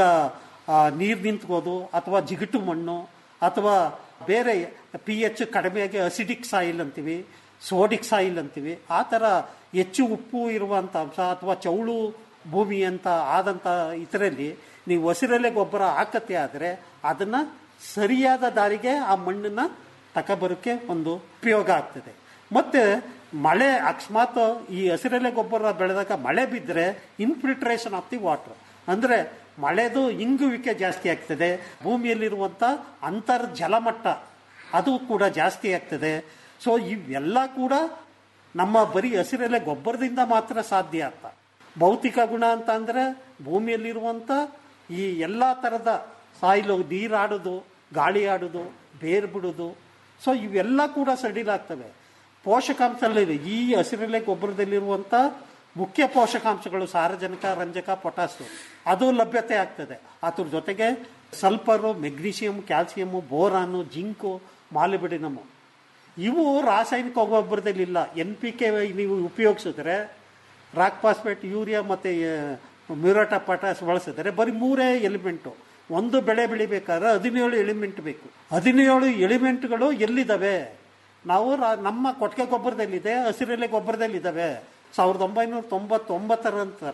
ನೀರು ನಿಂತ್ಕೋದು ಅಥವಾ ಜಿಗುಟು ಮಣ್ಣು ಅಥವಾ ಬೇರೆ ಪಿ ಎಚ್ ಕಡಿಮೆಯಾಗಿ ಅಸಿಡಿಕ್ ಸಾಯಿಲ್ ಅಂತೀವಿ ಸೋಡಿಕ್ ಸಾಯಿಲ್ ಅಂತೀವಿ ಆ ಥರ ಹೆಚ್ಚು ಉಪ್ಪು ಇರುವಂಥ ಅಂಶ ಅಥವಾ ಚೌಳು ಭೂಮಿ ಅಂತ ಆದಂಥ ಇದರಲ್ಲಿ ನೀವು ಹಸಿರಲ್ಲೇ ಗೊಬ್ಬರ ಹಾಕತ್ತೆ ಆದರೆ ಅದನ್ನು ಸರಿಯಾದ ದಾರಿಗೆ ಆ ಮಣ್ಣನ್ನು ತಗೊಬರೋಕ್ಕೆ ಒಂದು ಉಪಯೋಗ ಆಗ್ತದೆ ಮತ್ತು ಮಳೆ ಅಕಸ್ಮಾತ್ ಈ ಹಸಿರೆಲೆ ಗೊಬ್ಬರ ಬೆಳೆದಾಗ ಮಳೆ ಬಿದ್ದರೆ ಇನ್ಫಿಲ್ಟ್ರೇಷನ್ ಆಫ್ ದಿ ವಾಟರ್ ಅಂದರೆ ಮಳೆದು ಇಂಗುವಿಕೆ ಜಾಸ್ತಿ ಆಗ್ತದೆ ಭೂಮಿಯಲ್ಲಿರುವಂಥ ಅಂತರ್ ಜಲಮಟ್ಟ ಅದು ಕೂಡ ಜಾಸ್ತಿ ಆಗ್ತದೆ ಸೊ ಇವೆಲ್ಲ ಕೂಡ ನಮ್ಮ ಬರೀ ಹಸಿರೆಲೆ ಗೊಬ್ಬರದಿಂದ ಮಾತ್ರ ಸಾಧ್ಯ ಅಂತ ಭೌತಿಕ ಗುಣ ಅಂತ ಅಂದರೆ ಭೂಮಿಯಲ್ಲಿರುವಂಥ ಈ ಎಲ್ಲ ಥರದ ಸಾಯಿಲು ನೀರಾಡೋದು ಗಾಳಿ ಆಡೋದು ಬೇರು ಬಿಡೋದು ಸೊ ಇವೆಲ್ಲ ಕೂಡ ಸಡಿಲಾಗ್ತವೆ ಪೋಷಕಾಂಶದಲ್ಲಿ ಈ ಹಸಿರೆಲೆ ಗೊಬ್ಬರದಲ್ಲಿರುವಂಥ ಮುಖ್ಯ ಪೋಷಕಾಂಶಗಳು ಸಾರಜನಕ ರಂಜಕ ಪೊಟ್ಯಾಸು ಅದು ಲಭ್ಯತೆ ಆಗ್ತದೆ ಅದ್ರ ಜೊತೆಗೆ sulphur magnesium calcium boron zinc molybdenum ಇವು ರಾಸಾಯನಿಕ ಗೊಬ್ಬರದಲ್ಲಿಲ್ಲ ಎನ್ ಪಿ ಕೆ ನೀವು ಉಪಯೋಗಿಸಿದ್ರೆ ರಾಕ್ ಫಾಸ್ಫೇಟ್ ಯೂರಿಯಾ ಮತ್ತು ಮ್ಯೂರಟ ಪಟಾಸ್ ಬಳಸಿದ್ರೆ ಬರೀ ಮೂರೇ ಎಲಿಮೆಂಟು ಒಂದು ಬೆಳೆ ಬೆಳಿಬೇಕಾದ್ರೆ ಹದಿನೇಳು ಎಲಿಮೆಂಟ್ ಬೇಕು ಹದಿನೇಳು ಎಲಿಮೆಂಟ್ಗಳು ಎಲ್ಲಿದ್ದಾವೆ ನಾವು ನಮ್ಮ ಕೊಟ್ಟಿಗೆ ಗೊಬ್ಬರದಲ್ಲಿದೆ ಹಸಿರೆಲೆ ಗೊಬ್ಬರದಲ್ಲಿದ್ದಾವೆ ಸಾವಿರದ ಒಂಬೈನೂರ ತೊಂಬತ್ತೊಂಬತ್ತರ ನಂತರ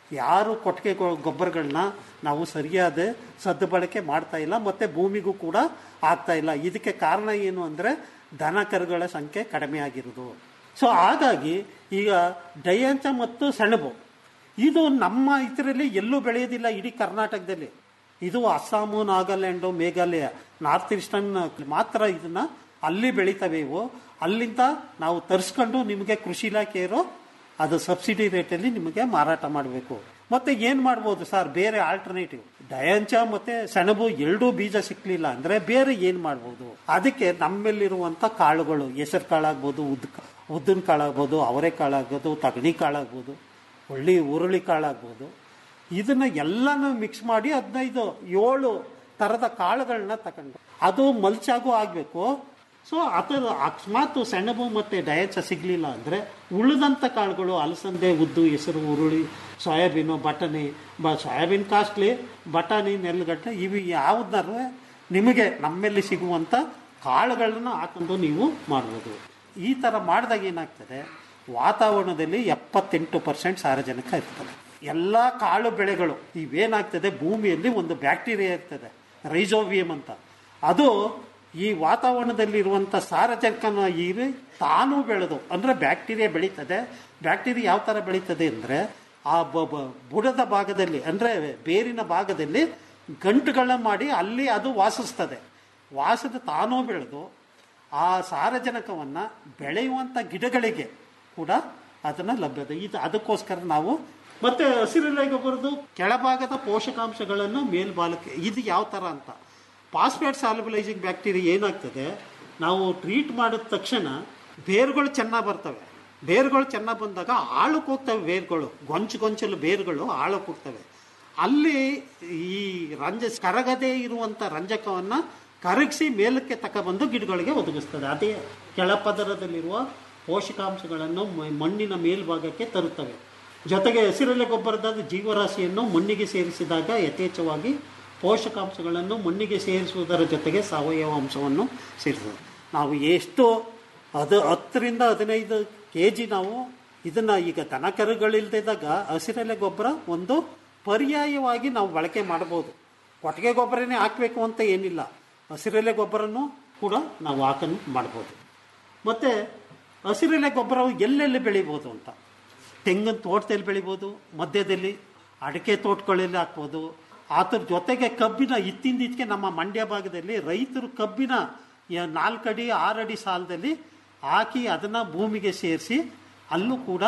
ಯಾರು ಕೊಟ್ಟಿಗೆ ಗೊ- ಗೊಬ್ಬರಗಳನ್ನ ನಾವು ಸರಿಯಾದ ಸದ್ಬಳಕೆ ಮಾಡ್ತಾ ಇಲ್ಲ ಮತ್ತೆ ಭೂಮಿಗೂ ಕೂಡ ಆಗ್ತಾ ಇಲ್ಲ ಇದಕ್ಕೆ ಕಾರಣ ಏನು ಅಂದ್ರೆ ದನ ಕರುಗಳ ಸಂಖ್ಯೆ ಕಡಿಮೆ ಆಗಿರೋದು ಸೊ ಹಾಗಾಗಿ ಈಗ ಡಯಾಂಚ ಮತ್ತು ಸೆಣಬು ಇದು ನಮ್ಮ ಇದರಲ್ಲಿ ಎಲ್ಲೂ ಬೆಳೆಯೋದಿಲ್ಲ ಇಡೀ ಕರ್ನಾಟಕದಲ್ಲಿ ಇದು ಅಸ್ಸಾಮು ನಾಗಾಲ್ಯಾಂಡು ಮೇಘಾಲಯ ನಾರ್ತ್ ಈಸ್ಟರ್ನ್ ಮಾತ್ರ ಇದನ್ನ ಅಲ್ಲಿ ಬೆಳಿತವೆ ಇವು ಅಲ್ಲಿಂದ ನಾವು ತರಿಸ್ಕೊಂಡು ನಿಮಗೆ ಕೃಷಿ ಇಲಾಖೆಯವರು ಅದು ಸಬ್ಸಿಡಿ ರೇಟಲ್ಲಿ ನಿಮಗೆ ಮಾರಾಟ ಮಾಡಬೇಕು ಮತ್ತೆ ಏನ್ ಮಾಡ್ಬೋದು ಸರ್ ಬೇರೆ ಆಲ್ಟರ್ನೇಟಿವ್ ಡಯಾಂಚ ಮತ್ತೆ ಸೆಣಬು ಎರಡೂ ಬೀಜ ಸಿಕ್ಲಿಲ್ಲ ಅಂದ್ರೆ ಬೇರೆ ಏನ್ ಮಾಡ್ಬೋದು ಅದಕ್ಕೆ ನಮ್ಮಲ್ಲಿರುವಂತ ಕಾಳುಗಳು ಹೆಸರು ಕಾಳಾಗ್ಬೋದು ಉದ್ ಉದ್ದಿನ ಕಾಳಾಗ್ಬೋದು ಅವರೆ ಕಾಳಾಗ್ಬೋದು ತಗಣಿ ಕಾಳಾಗ್ಬೋದು ಒಳ್ಳೆ ಹುರುಳಿ ಕಾಳಾಗ್ಬೋದು ಇದನ್ನ ಎಲ್ಲನೂ ಮಿಕ್ಸ್ ಮಾಡಿ ಹದಿನೈದು ಏಳು ತರದ ಕಾಳುಗಳನ್ನ ತಗೊಂಡು ಅದು ಮಲ್ಚಾಗೂ ಆಗ್ಬೇಕು ಸೊ ಅದರ ಅಕಸ್ಮಾತ್ ಸೆಣಬು ಮತ್ತೆ ಡಯಚ ಸಿಗ್ಲಿಲ್ಲ ಅಂದ್ರೆ ಉಳಿದಂತ ಕಾಳುಗಳು ಅಲಸಂದೆ ಉದ್ದು ಹೆಸರು ಉರುಳಿ ಸೋಯಾಬೀನು ಬಟಾಣಿ ಬ ಸೋಯಾಬೀನ್ ಕಾಸ್ಟ್ಲಿ ಬಟಾಣಿ ನೆಲ್ಲಗಡ್ಡೆ ಇವು ಯಾವ್ದಾರು ನಿಮಗೆ ನಮ್ಮಲ್ಲಿ ಸಿಗುವಂತ ಕಾಳುಗಳನ್ನ ಹಾಕೊಂಡು ನೀವು ಮಾಡ್ಬೋದು ಈ ತರ ಮಾಡಿದಾಗ ಏನಾಗ್ತದೆ ವಾತಾವರಣದಲ್ಲಿ ಎಪ್ಪತ್ತೆಂಟು ಪರ್ಸೆಂಟ್ ಸಾರಜನಕ ಇರ್ತದೆ ಎಲ್ಲ ಕಾಳು ಬೆಳೆಗಳು ಇವೇನಾಗ್ತದೆ ಭೂಮಿಯಲ್ಲಿ ಒಂದು ಬ್ಯಾಕ್ಟೀರಿಯಾ ಇರ್ತದೆ ರೈಸೋವಿಯಂ ಅಂತ ಅದು ಈ ವಾತಾವರಣದಲ್ಲಿರುವಂಥ ಸಾರಜನಕನ ಹೀರಿ ತಾನು ಬೆಳೆದು ಅಂದ್ರೆ ಬ್ಯಾಕ್ಟೀರಿಯಾ ಬೆಳೀತದೆ ಬ್ಯಾಕ್ಟೀರಿಯಾ ಯಾವ ಥರ ಬೆಳೀತದೆ ಅಂದರೆ ಆ ಬ- ಬ- ಬುಡದ ಭಾಗದಲ್ಲಿ ಅಂದರೆ ಬೇರಿನ ಭಾಗದಲ್ಲಿ ಗಂಟುಗಳನ್ನ ಮಾಡಿ ಅಲ್ಲಿ ಅದು ವಾಸಿಸ್ತದೆ ವಾಸದ ತಾನೂ ಬೆಳೆದು ಆ ಸಾರಜನಕವನ್ನ ಬೆಳೆಯುವಂತ ಗಿಡಗಳಿಗೆ ಕೂಡ ಅದನ್ನ ಲಭ್ಯತೆ ಇದು ಅದಕ್ಕೋಸ್ಕರ ನಾವು ಮತ್ತೆ ಹಸಿರೆಲೆ ಗೊಬ್ಬರದು ಕೆಳಭಾಗದ ಪೋಷಕಾಂಶಗಳನ್ನು ಮೇಲ್ಭಾಗಕ್ಕೆ ಇದು ಯಾವ ತರ ಅಂತ ಫಾಸ್ಫೇಟ್ ಸಾಲ್ಯುಬಲೈಸಿಂಗ್ ಬ್ಯಾಕ್ಟೀರಿಯಾ ಏನಾಗ್ತದೆ ನಾವು ಟ್ರೀಟ್ ಮಾಡಿದ ತಕ್ಷಣ ಬೇರುಗಳು ಚೆನ್ನಾಗಿ ಬರ್ತವೆ ಬೇರುಗಳು ಚೆನ್ನಾಗಿ ಬಂದಾಗ ಆಳಕ್ಕೆ ಹೋಗ್ತವೆ ಬೇರುಗಳು ಗೊಂಚು ಗೊಂಚಲು ಬೇರುಗಳು ಆಳಕ್ಕೆ ಹೋಗ್ತವೆ ಅಲ್ಲಿ ಈ ರಂಜ ಕರಗದೇ ಇರುವಂತ ರಂಜಕವನ್ನ ಕರಗಿಸಿ ಮೇಲಕ್ಕೆ ತಗೊಬಂದು ಗಿಡಗಳಿಗೆ ಒದಗಿಸ್ತದೆ ಅದೇ ಕೆಳಪದರದಲ್ಲಿರುವ ಪೋಷಕಾಂಶಗಳನ್ನು ಮ- ಮಣ್ಣಿನ ಮೇಲ್ಭಾಗಕ್ಕೆ ತರುತ್ತವೆ ಜೊತೆಗೆ ಹಸಿರೆಲೆ ಗೊಬ್ಬರದ ಜೀವರಾಶಿಯನ್ನು ಮಣ್ಣಿಗೆ ಸೇರಿಸಿದಾಗ ಯಥೇಚ್ಛವಾಗಿ ಪೋಷಕಾಂಶಗಳನ್ನು ಮಣ್ಣಿಗೆ ಸೇರಿಸುವುದರ ಜೊತೆಗೆ ಸಾವಯವ ಅಂಶವನ್ನು ಸೇರಿಸುವುದು ನಾವು ಎಷ್ಟು ಅದು ಹತ್ತರಿಂದ ಹದಿನೈದು ಕೆ ಜಿ ನಾವು ಇದನ್ನ ಈಗ ದನ ಕರುಗಳಿಲ್ದಿದ್ದಾಗ ಹಸಿರೆಲೆ ಗೊಬ್ಬರ ಒಂದು ಪರ್ಯಾಯವಾಗಿ ನಾವು ಬಳಕೆ ಮಾಡಬಹುದು ಕೊಟ್ಟಿಗೆ ಗೊಬ್ಬರನೇ ಹಾಕಬೇಕು ಅಂತ ಏನಿಲ್ಲ ಹಸಿರೆಲೆ ಗೊಬ್ಬರನು ಕೂಡ ನಾವು ಹಾಕನ್ನು ಮಾಡ್ಬೋದು ಮತ್ತೆ ಹಸಿರೆಲೆ ಗೊಬ್ಬರ ಎಲ್ಲೆಲ್ಲಿ ಬೆಳಿಬೋದು ಅಂತ ತೆಂಗಿನ ತೋಟದಲ್ಲಿ ಬೆಳಿಬೋದು ಮಧ್ಯದಲ್ಲಿ ಅಡಿಕೆ ತೋಟಗಳಲ್ಲಿ ಹಾಕ್ಬೋದು ಅದ್ರ ಜೊತೆಗೆ ಕಬ್ಬಿನ ಇತ್ತಿಂದಿದ್ಕೆ ನಮ್ಮ ಮಂಡ್ಯ ಭಾಗದಲ್ಲಿ ರೈತರು ಕಬ್ಬಿನ ಯ- ನಾಲ್ಕಡಿ ಆರಡಿ ಸಾಲದಲ್ಲಿ ಹಾಕಿ ಅದನ್ನ ಭೂಮಿಗೆ ಸೇರಿಸಿ ಅಲ್ಲೂ ಕೂಡ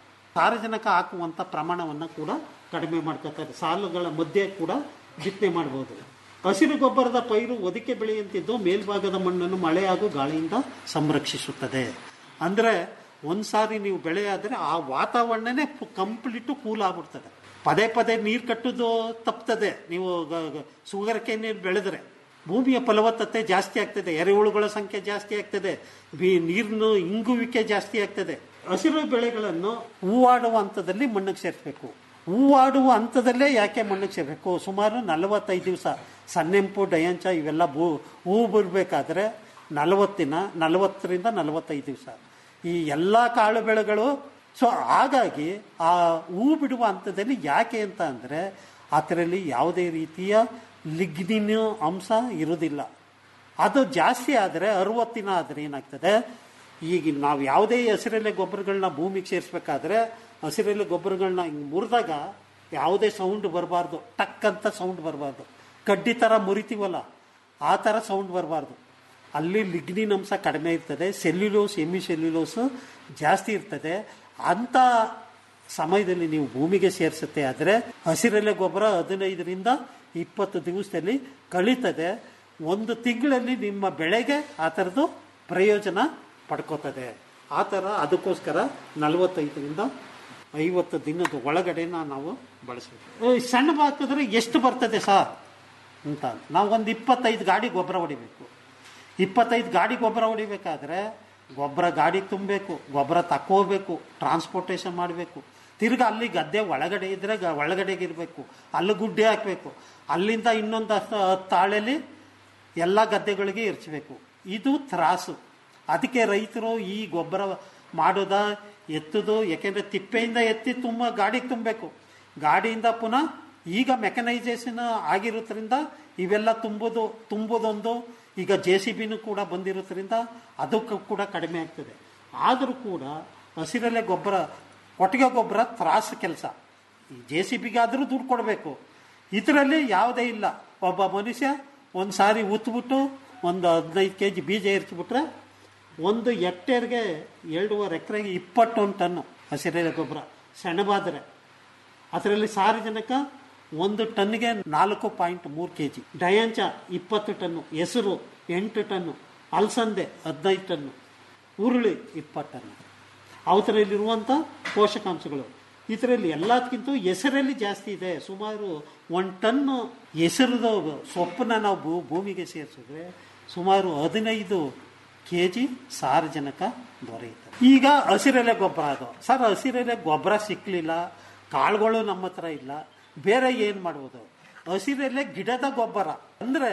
ಸಾರಜನಕ ಹಾಕುವಂತ ಪ್ರಮಾಣವನ್ನು ಕೂಡ ಕಡಿಮೆ ಮಾಡ್ಕೊತಾರೆ ಸಾಲುಗಳ ಮಧ್ಯೆ ಕೂಡ ಬಿತ್ತನೆ ಮಾಡ್ಬೋದು ಹಸಿರು ಗೊಬ್ಬರದ ಪೈರು ಒದಕೆ ಬೆಳೆಯಂತಿದ್ದು ಮೇಲ್ಭಾಗದ ಮಣ್ಣನ್ನು ಮಳೆ ಹಾಗೂ ಗಾಳಿಯಿಂದ ಸಂರಕ್ಷಿಸುತ್ತದೆ ಅಂದ್ರೆ ಒಂದ್ಸಾರಿ ನೀವು ಬೆಳೆ ಆದ್ರೆ ಆ ವಾತಾವರಣನೇ ಕಂಪ್ಲೀಟ್ ಕೂಲ್ ಆಗ್ಬಿಡ್ತದೆ ಪದೇ ಪದೇ ನೀರು ಕಟ್ಟುದು ತಪ್ತದೆ ನೀವು ಸುಗರಕ್ಕೆ ನೀರು ಬೆಳೆದ್ರೆ ಭೂಮಿಯ ಫಲವತ್ತತೆ ಜಾಸ್ತಿ ಆಗ್ತದೆ ಎರೆಹುಳುಗಳ ಸಂಖ್ಯೆ ಜಾಸ್ತಿ ಆಗ್ತದೆ ಬಿ- ನೀರಿನ ಇಂಗುವಿಕೆ ಜಾಸ್ತಿ ಆಗ್ತದೆ ಹಸಿರು ಬೆಳೆಗಳನ್ನು ಹೂವಾಡುವ ಹಂತದಲ್ಲಿ ಮಣ್ಣಿಗೆ ಸೇರಿಸಬೇಕು ಹೂವಾಡುವ ಹಂತದಲ್ಲೇ ಯಾಕೆ ಮಣ್ಣಿಗೆ ಸೇರಬೇಕು ಸುಮಾರು ನಲವತ್ತೈದು ದಿವಸ ಸನ್ನೆಂಪು ಡಯಂಚ ಇವೆಲ್ಲ ಭೂ ಹೂ ಬರಬೇಕಾದ್ರೆ ನಲವತ್ತಿನ ನಲವತ್ತರಿಂದ ನಲವತ್ತೈದು ದಿವಸ ಈ ಎಲ್ಲ ಕಾಳು ಬೆಳೆಗಳು ಸೊ ಹಾಗಾಗಿ ಆ ಹೂ ಬಿಡುವ ಹಂತದಲ್ಲಿ ಯಾಕೆ ಅಂತ ಅಂದರೆ ಅದರಲ್ಲಿ ಯಾವುದೇ ರೀತಿಯ ಲಿಗ್ನಿನ್ ಅಂಶ ಇರುವುದಿಲ್ಲ ಅದು ಜಾಸ್ತಿ ಆದರೆ ಅರವತ್ತಿನ ಆದರೆ ಏನಾಗ್ತದೆ ಈಗ ನಾವು ಯಾವುದೇ ಹಸಿರೆಲೆ ಗೊಬ್ಬರಗಳನ್ನ ಭೂಮಿಗೆ ಸೇರಿಸ್ಬೇಕಾದ್ರೆ ಹಸಿರೆಲೆ ಗೊಬ್ಬರಗಳನ್ನ ಹಿಂಗೆ ಮುರಿದಾಗ ಯಾವುದೇ ಸೌಂಡ್ ಬರಬಾರ್ದು ಟಕ್ ಅಂತ ಸೌಂಡ್ ಬರಬಾರ್ದು ಕಡ್ಡಿ ಥರ ಮುರಿತೀವಲ್ಲ ಆ ಥರ ಸೌಂಡ್ ಬರಬಾರ್ದು ಅಲ್ಲಿ ಲಿಗ್ನಿನ್ ಅಂಶ ಕಡಿಮೆ ಇರ್ತದೆ ಸೆಲ್ಯುಲೋಸ್ ಎಮಿ ಸೆಲ್ಯುಲೋಸ್ ಜಾಸ್ತಿ ಇರ್ತದೆ ಅಂತ ಸಮಯದಲ್ಲಿ ನೀವು ಭೂಮಿಗೆ ಸೇರಿಸುತ್ತೆ ಆದರೆ ಹಸಿರೆಲೆ ಗೊಬ್ಬರ ಹದಿನೈದರಿಂದ ಇಪ್ಪತ್ತು ದಿವಸದಲ್ಲಿ ಕಳೀತದೆ ಒಂದು ತಿಂಗಳಲ್ಲಿ ನಿಮ್ಮ ಬೆಳೆಗೆ ಆ ಥರದ್ದು ಪ್ರಯೋಜನ ಪಡ್ಕೋತದೆ ಆ ಥರ ಅದಕ್ಕೋಸ್ಕರ ನಲವತ್ತೈದರಿಂದ ಐವತ್ತು ದಿನದ ಒಳಗಡೆನ ನಾವು ಬಳಸಬೇಕು ಈ ಸಣ್ಣ ಹಾಕಿದ್ರೆ ಎಷ್ಟು ಬರ್ತದೆ ಸರ್ ಅಂತ ನಾವು ಒಂದು ಇಪ್ಪತ್ತೈದು ಗಾಡಿ ಗೊಬ್ಬರ ಹೊಡಿಬೇಕು ಇಪ್ಪತ್ತೈದು ಗಾಡಿ ಗೊಬ್ಬರ ಹೊಡಿಬೇಕಾದ್ರೆ ಗೊಬ್ಬರ ಗಾಡಿ ತುಂಬಬೇಕು ಗೊಬ್ಬರ ತಕ್ಕೋಬೇಕು ಟ್ರಾನ್ಸ್ಪೋರ್ಟೇಷನ್ ಮಾಡಬೇಕು ತಿರ್ಗಾ ಅಲ್ಲಿ ಗದ್ದೆ ಒಳಗಡೆ ಇದ್ರೆ ಗ- ಒಳಗಡೆಗೆ ಇರಬೇಕು ಅಲ್ಲಿ ಗುಡ್ಡೆ ಹಾಕಬೇಕು ಅಲ್ಲಿಂದ ಇನ್ನೊಂದು ಹತ್ತು ಹತ್ತು ತಾಳೆಲಿ ಎಲ್ಲ ಗದ್ದೆಗಳಿಗೆ ಇರ್ಚಬೇಕು ಇದು ತ್ರಾಸು ಅದಕ್ಕೆ ರೈತರು ಈ ಗೊಬ್ಬರ ಮಾಡೋದ ಎತ್ತುದು ಯಾಕೆಂದ್ರೆ ತಿಪ್ಪೆಯಿಂದ ಎತ್ತಿ ತುಂಬ ಗಾಡಿಗೆ ತುಂಬಬೇಕು ಗಾಡಿಯಿಂದ ಪುನಃ ಈಗ ಮೆಕನೈಸೇಷನ್ ಆಗಿರೋದ್ರಿಂದ ಇವೆಲ್ಲ ತುಂಬೋದು ತುಂಬೋದೊಂದು ಈಗ ಜೆ ಸಿ ಬಿನೂ ಕೂಡ ಬಂದಿರೋದ್ರಿಂದ ಅದಕ್ಕೂ ಕೂಡ ಕಡಿಮೆ ಆಗ್ತದೆ ಆದರೂ ಕೂಡ ಹಸಿರಲ್ಲೇ ಗೊಬ್ಬರ ಕೊಟ್ಟಿಗೆ ಗೊಬ್ಬರ ತ್ರಾಸು ಕೆಲಸ ಈ ಜೆ ಸಿ ಬಿಗಾದರೂ ದುಡ್ಡು ಕೊಡಬೇಕು ಇದರಲ್ಲಿ ಯಾವುದೇ ಇಲ್ಲ ಒಬ್ಬ ಮನುಷ್ಯ ಒಂದು ಸಾರಿ ಉತ್ಬಿಟ್ಟು ಒಂದು ಹದಿನೈದು ಕೆ ಜಿ ಬೀಜ ಇರಿಸ್ಬಿಟ್ರೆ ಒಂದು ಹೆಕ್ಟೇರ್ಗೆ ಎರಡೂವರೆ ಎಕರೆಗೆ ಇಪ್ಪತ್ತೊಂದು ಟನ್ನು ಹಸಿರೆಲೆ ಗೊಬ್ಬರ ಸೆಣಬಾದರೆ ಅದರಲ್ಲಿ ಸಾರಜನಕ ಒಂದು ಟನ್ಗೆ ನಾಲ್ಕು ಪಾಯಿಂಟ್ ಮೂರು ಕೆ ಜಿ ಡಯಾಂಚ ಇಪ್ಪತ್ತು ಟನ್ನು ಹೆಸರು ಎಂಟು ಟನ್ನು ಅಲಸಂದೆ ಹದಿನೈದು ಟನ್ನು ಉರುಳಿ ಇಪ್ಪತ್ತು ಟನ್ನು ಅವತರಲ್ಲಿರುವಂಥ ಪೋಷಕಾಂಶಗಳು ಇದರಲ್ಲಿ ಎಲ್ಲದಕ್ಕಿಂತ ಹೆಸರಲ್ಲಿ ಜಾಸ್ತಿ ಇದೆ ಸುಮಾರು ಒಂದು ಟನ್ನು ಹೆಸರದ ಸೊಪ್ಪನ್ನ ನಾವು ಭೂ ಭೂಮಿಗೆ ಸೇರಿಸಿದ್ರೆ ಸುಮಾರು ಹದಿನೈದು ಕೆ ಜಿ ಸಾರಜನಕ ದೊರೆಯುತ್ತೆ ಈಗ ಹಸಿರೆಲೆ ಗೊಬ್ಬರ ಅದು ಸರ್ ಹಸಿರೆಲೆ ಗೊಬ್ಬರ ಸಿಕ್ಕಲಿಲ್ಲ ಕಾಳುಗಳು ನಮ್ಮ ಹತ್ರ ಇಲ್ಲ ಬೇರೆ ಏನು ಮಾಡ್ಬೋದು ಹಸಿರೆಲೆ ಗಿಡದ ಗೊಬ್ಬರ ಅಂದರೆ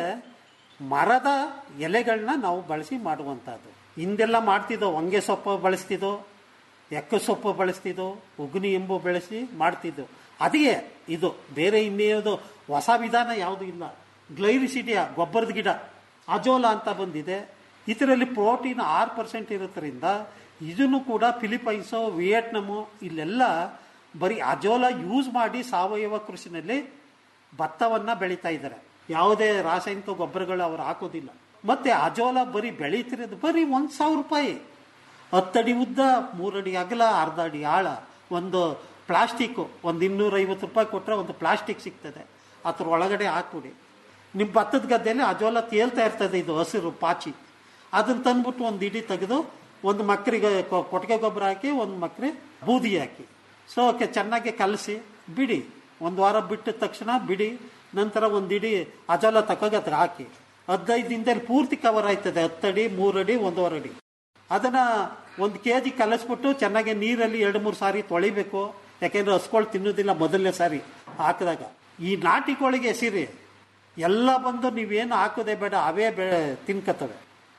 ಮರದ ಎಲೆಗಳನ್ನ ನಾವು ಬಳಸಿ ಮಾಡುವಂಥದ್ದು ಹಿಂದೆಲ್ಲ ಮಾಡ್ತಿದ್ದೋ ಹೊಂಗೆ ಸೊಪ್ಪು ಬಳಸ್ತಿದ್ದೋ ಎಕ್ಕ ಸೊಪ್ಪು ಬಳಸ್ತಿದ್ದೋ ಉಗ್ನಿ ಎಂಬು ಬೆಳೆಸಿ ಮಾಡ್ತಿದ್ದೋ ಅದೇ ಇದು ಬೇರೆ ಇನ್ನೇನು ಹೊಸ ವಿಧಾನ ಯಾವುದೂ ಇಲ್ಲ ಗ್ಲೈರಿಸಿಡಿಯಾ ಗೊಬ್ಬರದ ಗಿಡ ಅಜೋಲ ಅಂತ ಬಂದಿದೆ ಇದರಲ್ಲಿ ಪ್ರೋಟೀನ್ ಆರು ಪರ್ಸೆಂಟ್ ಇರೋದ್ರಿಂದ ಇದನ್ನು ಕೂಡ ಫಿಲಿಪೈನ್ಸು ವಿಯೆಟ್ನಾಮು ಇಲ್ಲೆಲ್ಲ ಬರೀ ಅಜೋಲ ಯೂಸ್ ಮಾಡಿ ಸಾವಯವ ಕೃಷಿನಲ್ಲಿ ಭತ್ತವನ್ನು ಬೆಳೀತಾ ಇದ್ದಾರೆ ಯಾವುದೇ ರಾಸಾಯನಿಕ ಗೊಬ್ಬರಗಳು ಅವರು ಹಾಕೋದಿಲ್ಲ ಮತ್ತೆ ಅಜೋಲ ಬರೀ ಬೆಳೀತಿರೋದು ಬರೀ ಒಂದು ಸಾವಿರ ರೂಪಾಯಿ ಹತ್ತಡಿ ಉದ್ದ ಮೂರಡಿ ಅಗಲ ಅರ್ಧ ಅಡಿ ಆಳ ಒಂದು ಪ್ಲಾಸ್ಟಿಕ್ಕು ಒಂದು ಇನ್ನೂರೈವತ್ತು ರೂಪಾಯಿ ಕೊಟ್ಟರೆ ಒಂದು ಪ್ಲಾಸ್ಟಿಕ್ ಸಿಗ್ತದೆ ಅದ್ರ ಒಳಗಡೆ ಹಾಕ್ಬಿಡಿ ನಿಮ್ಮ ಭತ್ತದ ಗದ್ದೆಯಲ್ಲಿ ಅಜೋಲ ತೇಲ್ತಾ ಇರ್ತದೆ ಇದು ಹಸಿರು ಪಾಚಿ ಅದನ್ನು ತಂದ್ಬಿಟ್ಟು ಒಂದು ಇಡಿ ತೆಗೆದು ಒಂದು ಮಕ್ಕರಿಗೆ ಕೊಟ್ಟಿಗೆ ಗೊಬ್ಬರ ಹಾಕಿ ಒಂದು ಮಕ್ಕರೆ ಬೂದಿ ಹಾಕಿ ಸೊ ಓಕೆ ಚೆನ್ನಾಗಿ ಕಲಸಿ ಬಿಡಿ ಒಂದು ವಾರ ಬಿಟ್ಟ ತಕ್ಷಣ ಬಿಡಿ ನಂತರ ಒಂದು ಇಡಿ ಅಜೋಲ ತಗೋಗಿ ಅದ್ರ ಹಾಕಿ ಹದಿನೈದು ದಿನದಲ್ಲಿ ಪೂರ್ತಿ ಕವರ್ ಆಯ್ತದೆ ಹತ್ತಡಿ ಮೂರಡಿ ಒಂದೂವರೆ ಅಡಿ ಅದನ್ನ ಒಂದು ಕೆ ಜಿ ಕಲಸ್ಬಿಟ್ಟು ಚೆನ್ನಾಗಿ ನೀರಲ್ಲಿ ಎರಡು ಮೂರು ಸಾರಿ ತೊಳಿಬೇಕು ಯಾಕೆಂದ್ರೆ ಹಸ್ಕೊಳ್ ತಿನ್ನೋದಿಲ್ಲ ಮೊದಲನೇ ಸಾರಿ ಹಾಕಿದಾಗ ಈ ನಾಟಿ ಕೋಳಿಗೆ ಸಿರಿ ಎಲ್ಲ ಬಂದು ನೀವೇನು ಹಾಕೋದೇ ಬೇಡ ಅವೇ ಬೆ ತಿನ್ಕತ್ತವೆ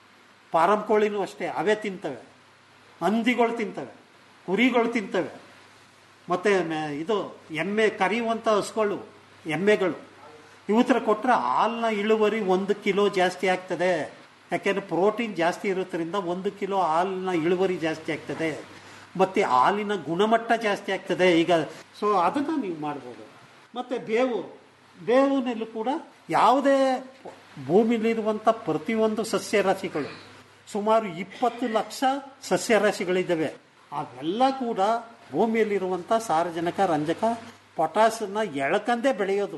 ಫಾರಂ ಕೋಳಿನೂ ಅಷ್ಟೇ ಅವೇ ತಿಂತವೆ ಹಂದಿಗಳು ತಿಂತವೆ ಕುರಿಗಳು ತಿಂತವೆ ಮತ್ತು ಇದು ಎಮ್ಮೆ ಕರಿಯುವಂಥ ಹಸುಗಳು ಎಮ್ಮೆಗಳು ಇವತ್ತರ ಕೊಟ್ಟರೆ ಹಾಲಿನ ಇಳುವರಿ ಒಂದು ಕಿಲೋ ಜಾಸ್ತಿ ಆಗ್ತದೆ ಯಾಕೆಂದರೆ ಪ್ರೋಟೀನ್ ಜಾಸ್ತಿ ಇರೋದ್ರಿಂದ ಒಂದು ಕಿಲೋ ಹಾಲಿನ ಇಳುವರಿ ಜಾಸ್ತಿ ಆಗ್ತದೆ ಮತ್ತು ಹಾಲಿನ ಗುಣಮಟ್ಟ ಜಾಸ್ತಿ ಆಗ್ತದೆ ಈಗ ಸೊ ಅದನ್ನು ನೀವು ಮಾಡ್ಬೋದು ಮತ್ತು ಬೇವು ಬೇವಿನಲ್ಲೂ ಕೂಡ ಯಾವುದೇ ಭೂಮಿಲಿರುವಂಥ ಪ್ರತಿಯೊಂದು ಸಸ್ಯರಾಶಿಗಳು ಸುಮಾರು ಇಪ್ಪತ್ತು ಲಕ್ಷ ಸಸ್ಯರಾಶಿಗಳಿದ್ದಾವೆ ಅವೆಲ್ಲ ಕೂಡ ಭೂಮಿಯಲ್ಲಿರುವಂಥ ಸಾರಜನಕ ರಂಜಕ ಪೊಟಾಸನ್ನ ಎಳ್ಕಂದೇ ಬೆಳೆಯೋದು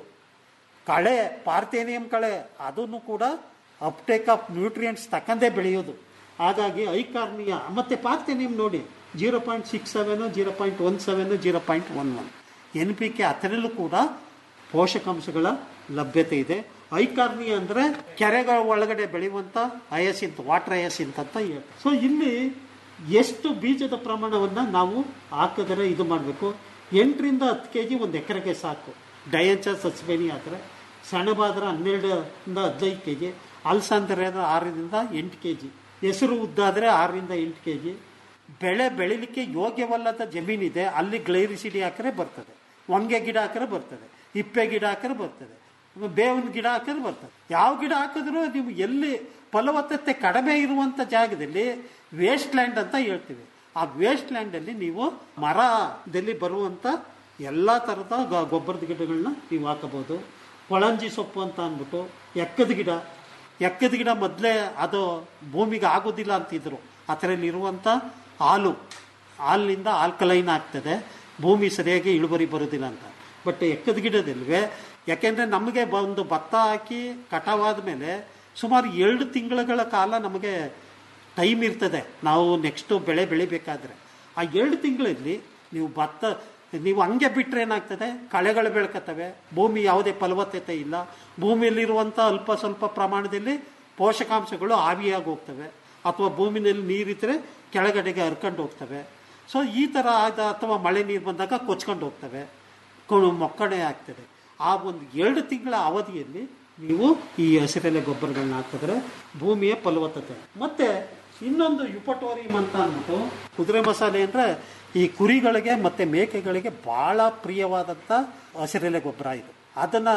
ಕಳೆ ಪಾರ್ಥೇನಿಯಂ ಕಳೆ ಅದನ್ನು ಕೂಡ ಅಪ್ಟೇಕ್ ಆಫ್ ನ್ಯೂಟ್ರಿಯೆಂಟ್ಸ್ ತಕ್ಕಂದೇ ಬೆಳೆಯೋದು ಹಾಗಾಗಿ ಐಕಾರ್ನಿಯ ಮತ್ತು ಪಾರ್ಥೇನಿಯಂ ನೋಡಿ zero point six seven zero point one seven zero point one one N P K ಅದರಲ್ಲೂ ಕೂಡ ಪೋಷಕಾಂಶಗಳ ಲಭ್ಯತೆ ಇದೆ ಐಕಾರ್ನಿಯ ಅಂದರೆ ಕೆರೆಗಳ ಒಳಗಡೆ ಬೆಳೆಯುವಂಥ ಅಯಸಿಂತ್ ವಾಟರ್ ಅಯಸಿಂತ್ ಅಂತ ಹೇಳ್ತಾರೆ ಸೊ ಇಲ್ಲಿ ಎಷ್ಟು ಬೀಜದ ಪ್ರಮಾಣವನ್ನು ನಾವು ಹಾಕಿದ್ರೆ ಇದು ಮಾಡಬೇಕು ಎಂಟರಿಂದ ಹತ್ತು ಕೆ ಜಿ ಒಂದು ಎಕರೆಗೆ ಸಾಕು ಡಯಂಚ ಸಸ್ಬೇನಿ ಆದರೆ ಸೆಣಬಾದ್ರೆ ಹನ್ನೆರಡರಿಂದ ಹದಿನೈದು ಕೆ ಜಿ ಅಲಸಂದ್ರೆ ಆರರಿಂದ ಎಂಟು ಕೆ ಜಿ ಹೆಸರು ಉದ್ದಾದರೆ ಆರರಿಂದ ಎಂಟು ಕೆ ಜಿ ಬೆಳೆ ಬೆಳಿಲಿಕ್ಕೆ ಯೋಗ್ಯವಲ್ಲದ ಜಮೀನಿದೆ ಅಲ್ಲಿ ಗ್ಲೈರಿಸಿಡಿ ಹಾಕಿದ್ರೆ ಬರ್ತದೆ ಹೊಂಗೆ ಗಿಡ ಹಾಕಿದ್ರೆ ಬರ್ತದೆ ಇಪ್ಪೆ ಗಿಡ ಹಾಕಿದ್ರೆ ಬರ್ತದೆ ಬೇವಿನ ಗಿಡ ಹಾಕಿದ್ರೆ ಬರ್ತದೆ ಯಾವ ಗಿಡ ಹಾಕಿದ್ರು ನೀವು ಎಲ್ಲಿ ಫಲವತ್ತತೆ ಕಡಿಮೆ ಇರುವಂಥ ಜಾಗದಲ್ಲಿ ವೇಸ್ಟ್ ಲ್ಯಾಂಡ್ ಅಂತ ಹೇಳ್ತೀವಿ ಆ ವೇಸ್ಟ್ ಲ್ಯಾಂಡಲ್ಲಿ ನೀವು ಮರದಲ್ಲಿ ಬರುವಂಥ ಎಲ್ಲ ಥರದ ಗ- ಗೊಬ್ಬರದ ಗಿಡಗಳನ್ನ ನೀವು ಹಾಕಬಹುದು ಕೊಳಂಜಿ ಸೊಪ್ಪು ಅಂತ ಅಂದ್ಬಿಟ್ಟು ಎಕ್ಕದ ಗಿಡ ಎಕ್ಕದ ಗಿಡ ಮೊದಲೇ ಅದು ಭೂಮಿಗೆ ಆಗೋದಿಲ್ಲ ಅಂತಿದ್ರು ಅದರಲ್ಲಿ ಇರುವಂಥ ಹಾಲು ಹಾಲಿನಿಂದ ಆಲ್ಕಲೈನ್ ಆಗ್ತದೆ ಭೂಮಿ ಸರಿಯಾಗಿ ಇಳುವರಿ ಬರೋದಿಲ್ಲ ಅಂತ ಬಟ್ ಎಕ್ಕದ ಗಿಡದಲ್ವೇ ಯಾಕೆಂದರೆ ನಮಗೆ ಒಂದು ಭತ್ತ ಹಾಕಿ ಕಟಾವಾದ ಮೇಲೆ ಸುಮಾರು ಎರಡು ತಿಂಗಳುಗಳ ಕಾಲ ನಮಗೆ ಟೈಮ್ ಇರ್ತದೆ ನಾವು ನೆಕ್ಸ್ಟು ಬೆಳೆ ಬೆಳಿಬೇಕಾದ್ರೆ ಆ ಎರಡು ತಿಂಗಳಲ್ಲಿ ನೀವು ಭತ್ತ ನೀವು ಹಂಗೆ ಬಿಟ್ಟರೆ ಏನಾಗ್ತದೆ ಕಳೆಗಳು ಬೆಳ್ಕತ್ತವೆ ಭೂಮಿ ಯಾವುದೇ ಫಲವತ್ತತೆ ಇಲ್ಲ ಭೂಮಿಯಲ್ಲಿರುವಂಥ ಅಲ್ಪ ಸ್ವಲ್ಪ ಪ್ರಮಾಣದಲ್ಲಿ ಪೋಷಕಾಂಶಗಳು ಆವಿಯಾಗಿ ಹೋಗ್ತವೆ ಅಥವಾ ಭೂಮಿನಲ್ಲಿ ನೀರಿದ್ದರೆ ಕೆಳಗಡೆಗೆ ಹರ್ಕೊಂಡು ಹೋಗ್ತವೆ ಸೊ ಈ ಥರ ಆದ ಅಥವಾ ಮಳೆ ನೀರು ಬಂದಾಗ ಕೊಚ್ಕೊಂಡು ಹೋಗ್ತವೆ ಕು- ಮೊಕ್ಕಣೆ ಆಗ್ತದೆ ಆ ಒಂದು ಎರಡು ತಿಂಗಳ ಅವಧಿಯಲ್ಲಿ ನೀವು ಈ ಹಸಿರೆಲೆ ಗೊಬ್ಬರಗಳನ್ನ ಹಾಕಿದ್ರೆ ಭೂಮಿಯ ಫಲವತ್ತತೆ ಮತ್ತೆ ಇನ್ನೊಂದು ಯುಪಟೋರಿಯಂ ಅಂತ ಅಂದ್ಬಿಟ್ಟು ಕುದುರೆ ಮಸಾಲೆ ಅಂದರೆ ಈ ಕುರಿಗಳಿಗೆ ಮತ್ತು ಮೇಕೆಗಳಿಗೆ ಭಾಳ ಪ್ರಿಯವಾದಂಥ ಹಸಿರೆಲೆ ಗೊಬ್ಬರ ಇದು ಅದನ್ನು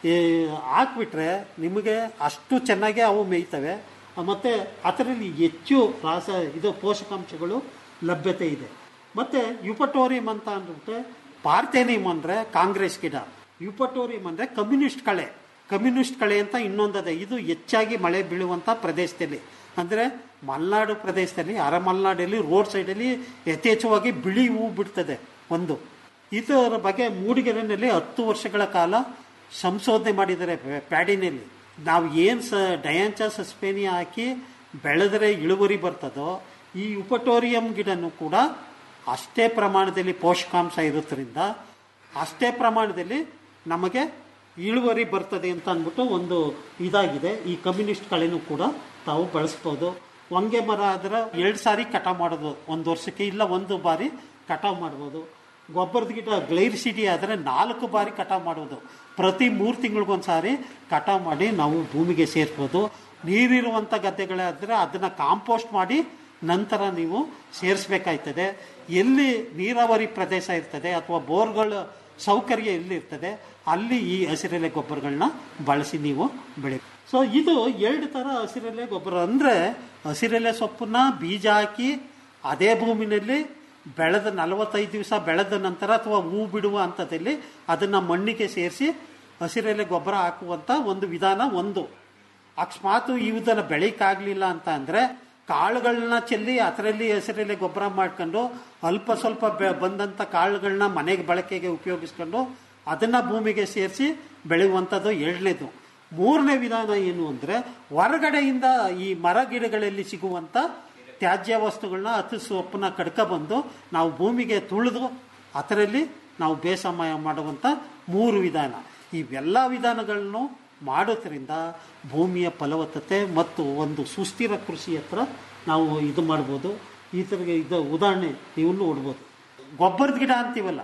ಹಾಕ್ಬಿಟ್ರೆ ನಿಮಗೆ ಅಷ್ಟು ಚೆನ್ನಾಗಿ ಅವು ಮೇಯ್ತವೆ ಮತ್ತು ಅದರಲ್ಲಿ ಹೆಚ್ಚು ರಾಸ ಇದು ಪೋಷಕಾಂಶಗಳು ಲಭ್ಯತೆ ಇದೆ ಮತ್ತು ಯುಪಟೋರಿಯಂ ಅಂತ ಅಂದ್ಬಿಟ್ಟು ಪಾರ್ಥೇನಿಯಂ ಅಂದರೆ ಕಾಂಗ್ರೆಸ್ ಗಿಡ ಯುಪಟೋರಿಯಂ ಅಂದರೆ ಕಮ್ಯುನಿಸ್ಟ್ ಕಳೆ ಕಮ್ಯುನಿಸ್ಟ್ ಕಳೆ ಅಂತ ಇನ್ನೊಂದದೆ ಇದು ಹೆಚ್ಚಾಗಿ ಮಳೆ ಬೀಳುವಂಥ ಪ್ರದೇಶದಲ್ಲಿ ಅಂದರೆ ಮಲೆನಾಡು ಪ್ರದೇಶದಲ್ಲಿ ಅರ ಮಲೆನಾಡಲ್ಲಿ ರೋಡ್ ಸೈಡಲ್ಲಿ ಯಥೇಚ್ಛವಾಗಿ ಬಿಳಿ ಹೂ ಬಿಡ್ತದೆ ಒಂದು ಇದರ ಬಗ್ಗೆ ಮೂಡಿಗೆರೆನಲ್ಲಿ ಹತ್ತು ವರ್ಷಗಳ ಕಾಲ ಸಂಶೋಧನೆ ಮಾಡಿದ್ದಾರೆ ಪ್ಯಾ- ಪ್ಯಾಡಿನಲ್ಲಿ ನಾವು ಏನು ಸ ಡಯಾಂಚ ಸಸ್ಪೇನಿಯ ಹಾಕಿ ಬೆಳೆದರೆ ಇಳುವರಿ ಬರ್ತದೋ ಈ ಉಪಟೋರಿಯಂ ಗಿಡನೂ ಕೂಡ ಅಷ್ಟೇ ಪ್ರಮಾಣದಲ್ಲಿ ಪೋಷಕಾಂಶ ಇರೋದ್ರಿಂದ ಅಷ್ಟೇ ಪ್ರಮಾಣದಲ್ಲಿ ನಮಗೆ ಇಳುವರಿ ಬರ್ತದೆ ಅಂತ ಅಂದ್ಬಿಟ್ಟು ಒಂದು ಇದಾಗಿದೆ ಈ ಕಮ್ಯುನಿಸ್ಟ್ ಕಳೆನೂ ಕೂಡ ತಾವು ಬಳಸ್ಬೋದು ಹೊಂಗೆ ಮರ ಆದ್ರೆ ಎರಡು ಸಾರಿ ಕಟಾವು ಮಾಡೋದು ಒಂದು ವರ್ಷಕ್ಕೆ ಇಲ್ಲ ಒಂದು ಬಾರಿ ಕಟಾವು ಮಾಡ್ಬೋದು ಗೊಬ್ಬರದ ಗಿಡ ಗ್ಲೈರಿಸಿಟಿ ಆದರೆ ನಾಲ್ಕು ಬಾರಿ ಕಟಾವು ಮಾಡೋದು ಪ್ರತಿ ಮೂರು ತಿಂಗಳಿಗೊಂದು ಸಾರಿ ಕಟಾವು ಮಾಡಿ ನಾವು ಭೂಮಿಗೆ ಸೇರಿಸ್ಬೋದು ನೀರಿರುವಂಥ ಗದ್ದೆಗಳಾದರೆ ಅದನ್ನು ಕಾಂಪೋಸ್ಟ್ ಮಾಡಿ ನಂತರ ನೀವು ಸೇರಿಸ್ಬೇಕಾಯ್ತದೆ ಎಲ್ಲಿ ನೀರಾವರಿ ಪ್ರದೇಶ ಇರ್ತದೆ ಅಥವಾ ಬೋರ್ಗಳ ಸೌಕರ್ಯ ಎಲ್ಲಿರ್ತದೆ ಅಲ್ಲಿ ಈ ಹಸಿರೆಲೆ ಗೊಬ್ಬರಗಳನ್ನ ಬಳಸಿ ನೀವು ಬೆಳೆ ಸೊ ಇದು ಎರಡು ಥರ ಹಸಿರೆಲೆ ಗೊಬ್ಬರ ಅಂದರೆ ಹಸಿರೆಲೆ ಸೊಪ್ಪನ್ನ ಬೀಜ ಹಾಕಿ ಅದೇ ಭೂಮಿನಲ್ಲಿ ಬೆಳೆದ ನಲವತ್ತೈದು ದಿವಸ ಬೆಳೆದ ನಂತರ ಅಥವಾ ಹೂ ಬಿಡುವ ಹಂತದಲ್ಲಿ ಅದನ್ನು ಮಣ್ಣಿಗೆ ಸೇರಿಸಿ ಹಸಿರೆಲೆ ಗೊಬ್ಬರ ಹಾಕುವಂಥ ಒಂದು ವಿಧಾನ ಒಂದು ಅಕಸ್ಮಾತ್ ಇವುದನ್ನು ಬೆಳೀಕಾಗಲಿಲ್ಲ ಅಂತ ಅಂದರೆ ಕಾಳುಗಳನ್ನ ಚೆಲ್ಲಿ ಅದರಲ್ಲಿ ಹಸಿರೆಲೆ ಗೊಬ್ಬರ ಮಾಡ್ಕೊಂಡು ಅಲ್ಪ ಸ್ವಲ್ಪ ಬೆ- ಬಂದಂಥ ಕಾಳುಗಳನ್ನ ಮನೆಗೆ ಬಳಕೆಗೆ ಉಪಯೋಗಿಸ್ಕೊಂಡು ಅದನ್ನು ಭೂಮಿಗೆ ಸೇರಿಸಿ ಬೆಳೆಯುವಂಥದ್ದು ಎರಡನೇದು ಮೂರನೇ ವಿಧಾನ ಏನು ಅಂದರೆ ಹೊರಗಡೆಯಿಂದ ಈ ಮರ ಗಿಡಗಳಲ್ಲಿ ಸಿಗುವಂಥ ತ್ಯಾಜ್ಯ ವಸ್ತುಗಳನ್ನ ಹತ್ತು ಸೊಪ್ಪನ್ನ ಕಡ್ಕೊಬಂದು ನಾವು ಭೂಮಿಗೆ ತುಳಿದು ಅದರಲ್ಲಿ ನಾವು ಬೇಸಾಯ ಮಾಡುವಂಥ ಮೂರು ವಿಧಾನ ಇವೆಲ್ಲ ವಿಧಾನಗಳನ್ನು ಮಾಡೋದ್ರಿಂದ ಭೂಮಿಯ ಫಲವತ್ತತೆ ಮತ್ತು ಒಂದು ಸುಸ್ಥಿರ ಕೃಷಿ ಹತ್ರ ನಾವು ಇದು ಮಾಡ್ಬೋದು ಈ ಥರ ಇದು ಉದಾಹರಣೆ ನೀವು ನೋಡ್ಬೋದು ಗೊಬ್ಬರದ ಗಿಡ ಅಂತೀವಲ್ಲ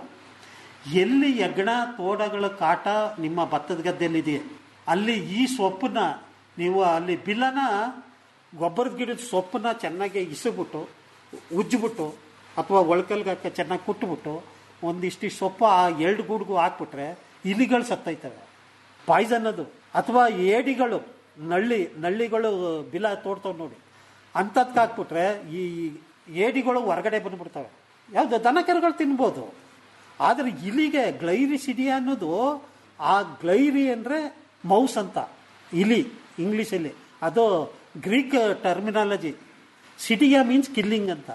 ಎಲ್ಲಿ ಯಜ್ಞ ತೋಡಗಳ ಕಾಟ ನಿಮ್ಮ ಭತ್ತದ ಗದ್ದೆಯಲ್ಲಿದೆ ಅಲ್ಲಿ ಈ ಸೊಪ್ಪನ್ನ ನೀವು ಅಲ್ಲಿ ಬಿಲ್ಲನ ಗೊಬ್ಬರದ ಗಿಡದ ಸೊಪ್ಪನ್ನ ಚೆನ್ನಾಗಿ ಇಸುಬಿಟ್ಟು ಉಜ್ಜಿಬಿಟ್ಟು ಅಥವಾ ಒಳಕಲ್ಗೆ ಚೆನ್ನಾಗಿ ಕುಟ್ಬಿಟ್ಟು ಒಂದಿಷ್ಟು ಸೊಪ್ಪು ಆ ಎರಡು ಗೂಡ್ಗೂ ಹಾಕ್ಬಿಟ್ರೆ ಇಲಿಗಳು ಸತ್ತೈತವೆ ಪಾಯ್ಸನ್ ಅದು ಅಥವಾ ಏಡಿಗಳು ನಳ್ಳಿ ನಳ್ಳಿಗಳು ಬಿಲ ತೋಡ್ತಾವ್ ನೋಡಿ ಅಂಥದ್ಕೆ ಹಾಕ್ಬಿಟ್ರೆ ಈ ಏಡಿಗಳು ಹೊರಗಡೆ ಬಂದ್ಬಿಡ್ತವೆ ಯಾವುದು ದನಕರುಗಳು ತಿನ್ಬೋದು ಆದರೆ ಇಲಿಗೆ ಗ್ಲೈರಿ ಸಿಡಿಯಾ ಅನ್ನೋದು ಆ ಗ್ಲೈರಿ ಅಂದರೆ ಮೌಸ್ ಅಂತ ಇಲಿ ಇಂಗ್ಲೀಷಲ್ಲಿ ಅದು ಗ್ರೀಕ್ ಟರ್ಮಿನಾಲಜಿ ಸಿಡಿಯಾ ಮೀನ್ಸ್ ಕಿಲ್ಲಿಂಗ್ ಅಂತ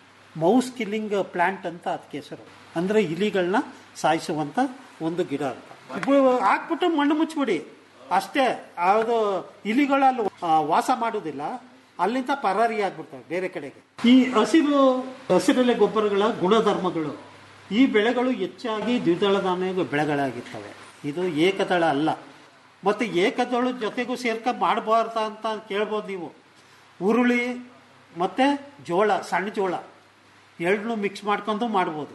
ಮೌಸ್ ಕಿಲ್ಲಿಂಗ್ ಪ್ಲಾಂಟ್ ಅಂತ ಅದಕ್ಕೆ ಹೆಸರು ಅಂದರೆ ಇಲಿಗಳನ್ನ ಸಾಯಿಸುವಂಥ ಒಂದು ಗಿಡ ಅಂತ ಇವು ಹಾಕ್ಬಿಟ್ಟು ಮಣ್ಣು ಮುಚ್ಚಿಬಿಡಿ ಅಷ್ಟೇ ಅದು ಇಲಿಗಳಲ್ಲಿ ಆ, ವಾಸ ಮಾಡೋದಿಲ್ಲ ಅಲ್ಲಿಂದ ಪರಾರಿ ಆಗ್ಬಿಡ್ತವೆ ಬೇರೆ ಕಡೆಗೆ ಈ ಹಸಿರು ಹಸಿರೆಲೆ ಗೊಬ್ಬರಗಳ ಗುಣಧರ್ಮಗಳು ಈ ಬೆಳೆಗಳು ಹೆಚ್ಚಾಗಿ ದ್ವಿದಳ ಧಾನ್ಯ ಬೆಳೆಗಳಾಗಿರ್ತವೆ ಇದು ಏಕದಳ ಅಲ್ಲ ಮತ್ತು ಏಕದಳ ಜೊತೆಗೂ ಸೇರ್ಕ ಮಾಡಬಾರ್ದ ಅಂತ ಕೇಳ್ಬೋದು ನೀವು ಉರುಳಿ ಮತ್ತು ಜೋಳ ಸಣ್ಣ ಜೋಳ ಎರಡನ್ನೂ ಮಿಕ್ಸ್ ಮಾಡ್ಕೊಂಡು ಮಾಡ್ಬೋದು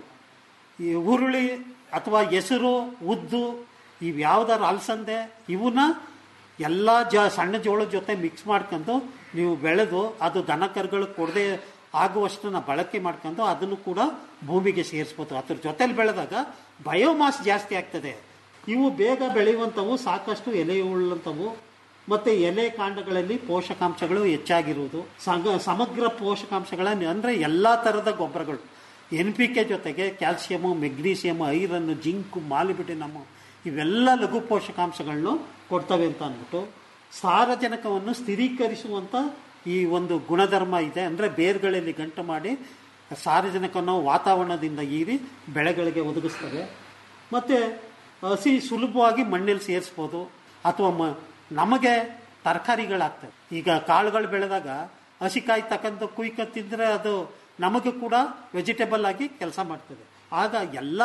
ಈ ಹುರುಳಿ ಅಥವಾ ಹೆಸರು ಉದ್ದು ಇವು ಯಾವ್ದಾರು ಅಲಸಂದೆ ಇವನ್ನ ಎಲ್ಲ ಜ ಸಣ್ಣ ಜೋಳದ ಜೊತೆ ಮಿಕ್ಸ್ ಮಾಡ್ಕೊಂಡು ನೀವು ಬೆಳೆದು ಅದು ದನ ಕರುಗಳು ಕೊಡದೆ ಆಗುವಷ್ಟನ್ನ ಬಳಕೆ ಮಾಡ್ಕೊಂಡು ಅದನ್ನು ಕೂಡ ಭೂಮಿಗೆ ಸೇರಿಸ್ಬೋದು ಅದ್ರ ಜೊತೆಲಿ ಬೆಳೆದಾಗ ಬಯೋಮಾಸ್ ಜಾಸ್ತಿ ಆಗ್ತದೆ ಇವು ಬೇಗ ಬೆಳೆಯುವಂಥವು ಸಾಕಷ್ಟು ಎಲೆ ಉಳ್ಳಂಥವು ಮತ್ತು ಎಲೆ ಕಾಂಡಗಳಲ್ಲಿ ಪೋಷಕಾಂಶಗಳು ಹೆಚ್ಚಾಗಿರುವುದು ಸಂಗ ಸಮಗ್ರ ಪೋಷಕಾಂಶಗಳ ಅಂದರೆ ಎಲ್ಲ ಥರದ ಗೊಬ್ಬರಗಳು ಎನ್ ಪಿ ಕೆ ಜೊತೆಗೆ calcium magnesium iron zinc molybdenum ಇವೆಲ್ಲ ಲಘು ಪೋಷಕಾಂಶಗಳನ್ನು ಕೊಡ್ತವೆ ಅಂತ ಅಂದ್ಬಿಟ್ಟು ಸಾರಜನಕವನ್ನು ಸ್ಥಿರೀಕರಿಸುವಂಥ ಈ ಒಂದು ಗುಣಧರ್ಮ ಇದೆ ಅಂದರೆ ಬೇರುಗಳಲ್ಲಿ ಗಂಟು ಮಾಡಿ ಸಾರಜನಕವನ್ನು ವಾತಾವರಣದಿಂದ ಹೀರಿ ಬೆಳೆಗಳಿಗೆ ಒದಗಿಸ್ತವೆ ಮತ್ತು ಹಸಿ ಸುಲಭವಾಗಿ ಮಣ್ಣಲ್ಲಿ ಸೇರಿಸ್ಬೋದು ಅಥವಾ ಮ ನಮಗೆ ತರಕಾರಿಗಳಾಗ್ತವೆ ಈಗ ಕಾಳುಗಳು ಬೆಳೆದಾಗ ಹಸಿಕಾಯಿ ತಕ್ಕಂತ ಕುಯ್ಕ ತಿಂದರೆ ಅದು ನಮಗೆ ಕೂಡ ವೆಜಿಟೇಬಲ್ ಆಗಿ ಕೆಲಸ ಮಾಡ್ತದೆ ಆಗ ಎಲ್ಲ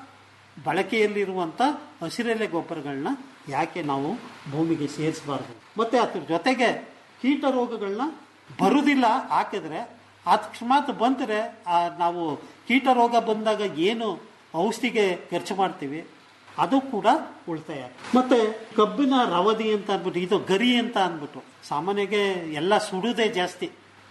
ಬಳಕೆಯಲ್ಲಿರುವಂಥ ಹಸಿರೆಲೆ ಗೊಬ್ಬರಗಳನ್ನ ಯಾಕೆ ನಾವು ಭೂಮಿಗೆ ಸೇರಿಸಬಾರ್ದು ಮತ್ತು ಅದ್ರ ಜೊತೆಗೆ ಕೀಟ ರೋಗಗಳನ್ನ ಬರುವುದಿಲ್ಲ ಹಾಕಿದ್ರೆ ಅಕಸ್ಮಾತ್ ಬಂದರೆ ನಾವು ಕೀಟ ರೋಗ ಬಂದಾಗ ಏನು ಔಷಧಿಗೆ ಖರ್ಚು ಮಾಡ್ತೀವಿ ಅದು ಕೂಡ ಉಳಿತಾಯ ಮತ್ತೆ ಕಬ್ಬಿನ ರವದಿ ಅಂತ ಅಂದ್ಬಿಟ್ಟು ಇದು ಗರಿ ಅಂತ ಅಂದ್ಬಿಟ್ಟು ಸಾಮಾನ್ಯಗೆ ಎಲ್ಲ ಸುಡುವುದೇ ಜಾಸ್ತಿ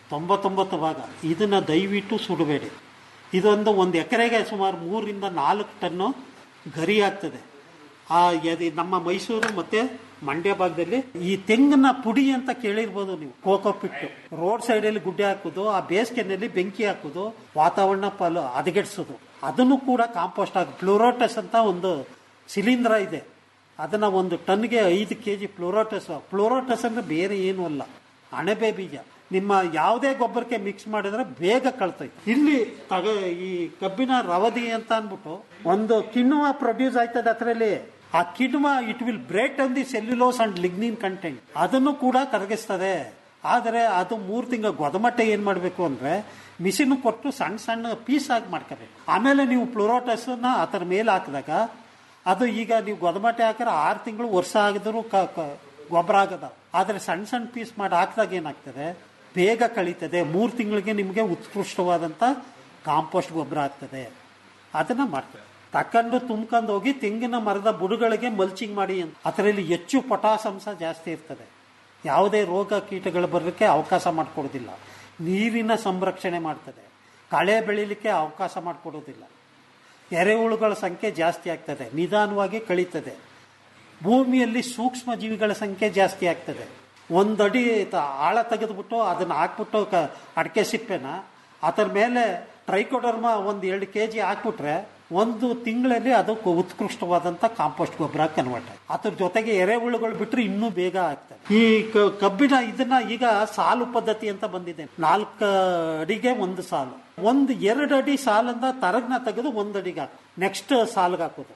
ತೊಂಬತ್ತೊಂಬತ್ತು ಭಾಗ ಇದನ್ನ ದಯವಿಟ್ಟು ಸುಡಬೇಡಿ ಇದೊಂದು ಒಂದು ಎಕರೆಗೆ ಸುಮಾರು ಮೂರರಿಂದ ನಾಲ್ಕು ಟನ್ನು ಗರಿ ಆಗ್ತದೆ ಆ ಯದಿ ನಮ್ಮ ಮೈಸೂರು ಮತ್ತೆ ಮಂಡ್ಯ ಭಾಗದಲ್ಲಿ ಈ ತೆಂಗಿನ ಪುಡಿ ಅಂತ ಕೇಳಿರ್ಬೋದು ನೀವು ಕೋಕೋ ಪಿಟ್ಟು ರೋಡ್ ಸೈಡಲ್ಲಿ ಗುಡ್ಡೆ ಹಾಕೋದು ಆ ಬೇಸಿಗೆನಲ್ಲಿ ಬೆಂಕಿ ಹಾಕೋದು ವಾತಾವರಣ ಫಲ ಹದಗೆಡ್ಸೋದು ಅದನ್ನು ಕೂಡ ಕಾಂಪೋಸ್ಟ್ ಆಗಿ ಫ್ಲೋರೋಟಸ್ ಅಂತ ಒಂದು ಶಿಲೀಂಧ್ರ ಇದೆ ಅದನ್ನ ಒಂದು ಟನ್ಗೆ ಐದು ಕೆ ಜಿ ಫ್ಲೋರೋಟಸ್ ಫ್ಲೋರೋಟಸ್ ಅಂದ್ರೆ ಬೇರೆ ಏನೂ ಅಲ್ಲ ಅಣಬೆ ಬೀಜ ನಿಮ್ಮ ಯಾವುದೇ ಗೊಬ್ಬರಕ್ಕೆ ಮಿಕ್ಸ್ ಮಾಡಿದ್ರೆ ಬೇಗ ಕಳ್ತೈತೆ ಇಲ್ಲಿ ತಗ ಈ ಕಬ್ಬಿನ ರವದಿ ಅಂತ ಅಂದ್ಬಿಟ್ಟು ಒಂದು ಕಿಣ್ವ ಪ್ರೊಡ್ಯೂಸ್ ಆಯ್ತದೆ ಅದರಲ್ಲಿ ಆ ಕಿಣ್ವ it will break down the cellulose and lignin content ಅದನ್ನು ಕೂಡ ಕರಗಿಸ್ತದೆ ಆದರೆ ಅದು ಮೂರು ತಿಂಗಳ ಗೊದಮಟ್ಟೆ ಏನ್ ಮಾಡಬೇಕು ಅಂದ್ರೆ ಮಿಷಿನ್ ಕೊಟ್ಟು ಸಣ್ಣ ಸಣ್ಣ ಪೀಸ್ ಆಗಿ ಮಾಡ್ಕೋಬೇಕು ಆಮೇಲೆ ನೀವು ಫ್ಲೋರೋಟಸ್ ನ ಅದರ ಮೇಲೆ ಹಾಕಿದಾಗ ಅದು ಈಗ ನೀವು ಗೊದಮಟ್ಟೆ ಹಾಕಿದ್ರೆ ಆರು ತಿಂಗಳು ವರ್ಷ ಆಗಿದ್ರು ಗೊಬ್ಬರ ಆಗದ ಆದರೆ ಸಣ್ಣ ಸಣ್ಣ ಪೀಸ್ ಮಾಡಿ ಹಾಕಿದಾಗ ಏನಾಗ್ತದೆ ಬೇಗ ಕಳೀತದೆ ಮೂರು ತಿಂಗಳಿಗೆ ನಿಮಗೆ ಉತ್ಕೃಷ್ಟವಾದಂಥ ಕಾಂಪೋಸ್ಟ್ ಗೊಬ್ಬರ ಆಗ್ತದೆ ಅದನ್ನ ಮಾಡ್ತದೆ ತಕೊಂಡು ತುಂಬ್ಕೊಂಡು ಹೋಗಿ ತೆಂಗಿನ ಮರದ ಬುಡಗಳಿಗೆ ಮಲ್ಚಿಂಗ್ ಮಾಡಿ ಅಂತ ಅದರಲ್ಲಿ ಹೆಚ್ಚು ಪೊಟಾಸ್ ಅಂಶ ಜಾಸ್ತಿ ಇರ್ತದೆ ಯಾವುದೇ ರೋಗ ಕೀಟಗಳು ಬರೋಕ್ಕೆ ಅವಕಾಶ ಮಾಡಿಕೊಡೋದಿಲ್ಲ ನೀರಿನ ಸಂರಕ್ಷಣೆ ಮಾಡ್ತದೆ ಕಳೆ ಬೆಳಿಲಿಕ್ಕೆ ಅವಕಾಶ ಮಾಡಿಕೊಡೋದಿಲ್ಲ ಎರೆಹುಳುಗಳ ಸಂಖ್ಯೆ ಜಾಸ್ತಿ ಆಗ್ತದೆ ನಿಧಾನವಾಗಿ ಕಳೀತದೆ ಭೂಮಿಯಲ್ಲಿ ಸೂಕ್ಷ್ಮ ಜೀವಿಗಳ ಸಂಖ್ಯೆ ಜಾಸ್ತಿ ಆಗ್ತದೆ ಒಂದಡಿ ತ- ಆಳ ತೆಗೆದ್ಬಿಟ್ಟು ಅದನ್ನ ಹಾಕ್ಬಿಟ್ಟು ಕ ಅಡಿಕೆ ಸಿಪ್ಪೆನ ಅದರ ಮೇಲೆ ಟ್ರೈಕೋಡರ್ಮ ಒಂದು ಎರಡು ಕೆ ಜಿ ಹಾಕ್ಬಿಟ್ರೆ ಒಂದು ತಿಂಗಳಲ್ಲಿ ಅದು ಕ- ಉತ್ಕೃಷ್ಟವಾದಂಥ ಕಾಂಪೋಸ್ಟ್ ಗೊಬ್ಬರ ಕನ್ವರ್ಟ್ ಆಯ್ತು ಅದ್ರ ಜೊತೆಗೆ ಎರೆಹುಳುಗಳು ಬಿಟ್ರೆ ಇನ್ನೂ ಬೇಗ ಆಗ್ತದೆ ಈ ಕ- ಕಬ್ಬಿನ ಇದನ್ನ ಈಗ ಸಾಲು ಪದ್ಧತಿ ಅಂತ ಬಂದಿದೆ ನಾಲ್ಕು ಅಡಿಗೆ ಒಂದು ಸಾಲು ಒಂದು ಎರಡು ಅಡಿ ಸಾಲಿಂದ ತರಗ್ನ ತೆಗೆದು ಒಂದು ಅಡಿಗೆ ಹಾಕು ನೆಕ್ಸ್ಟ್ ಸಾಲಿಗೆ ಹಾಕೋದು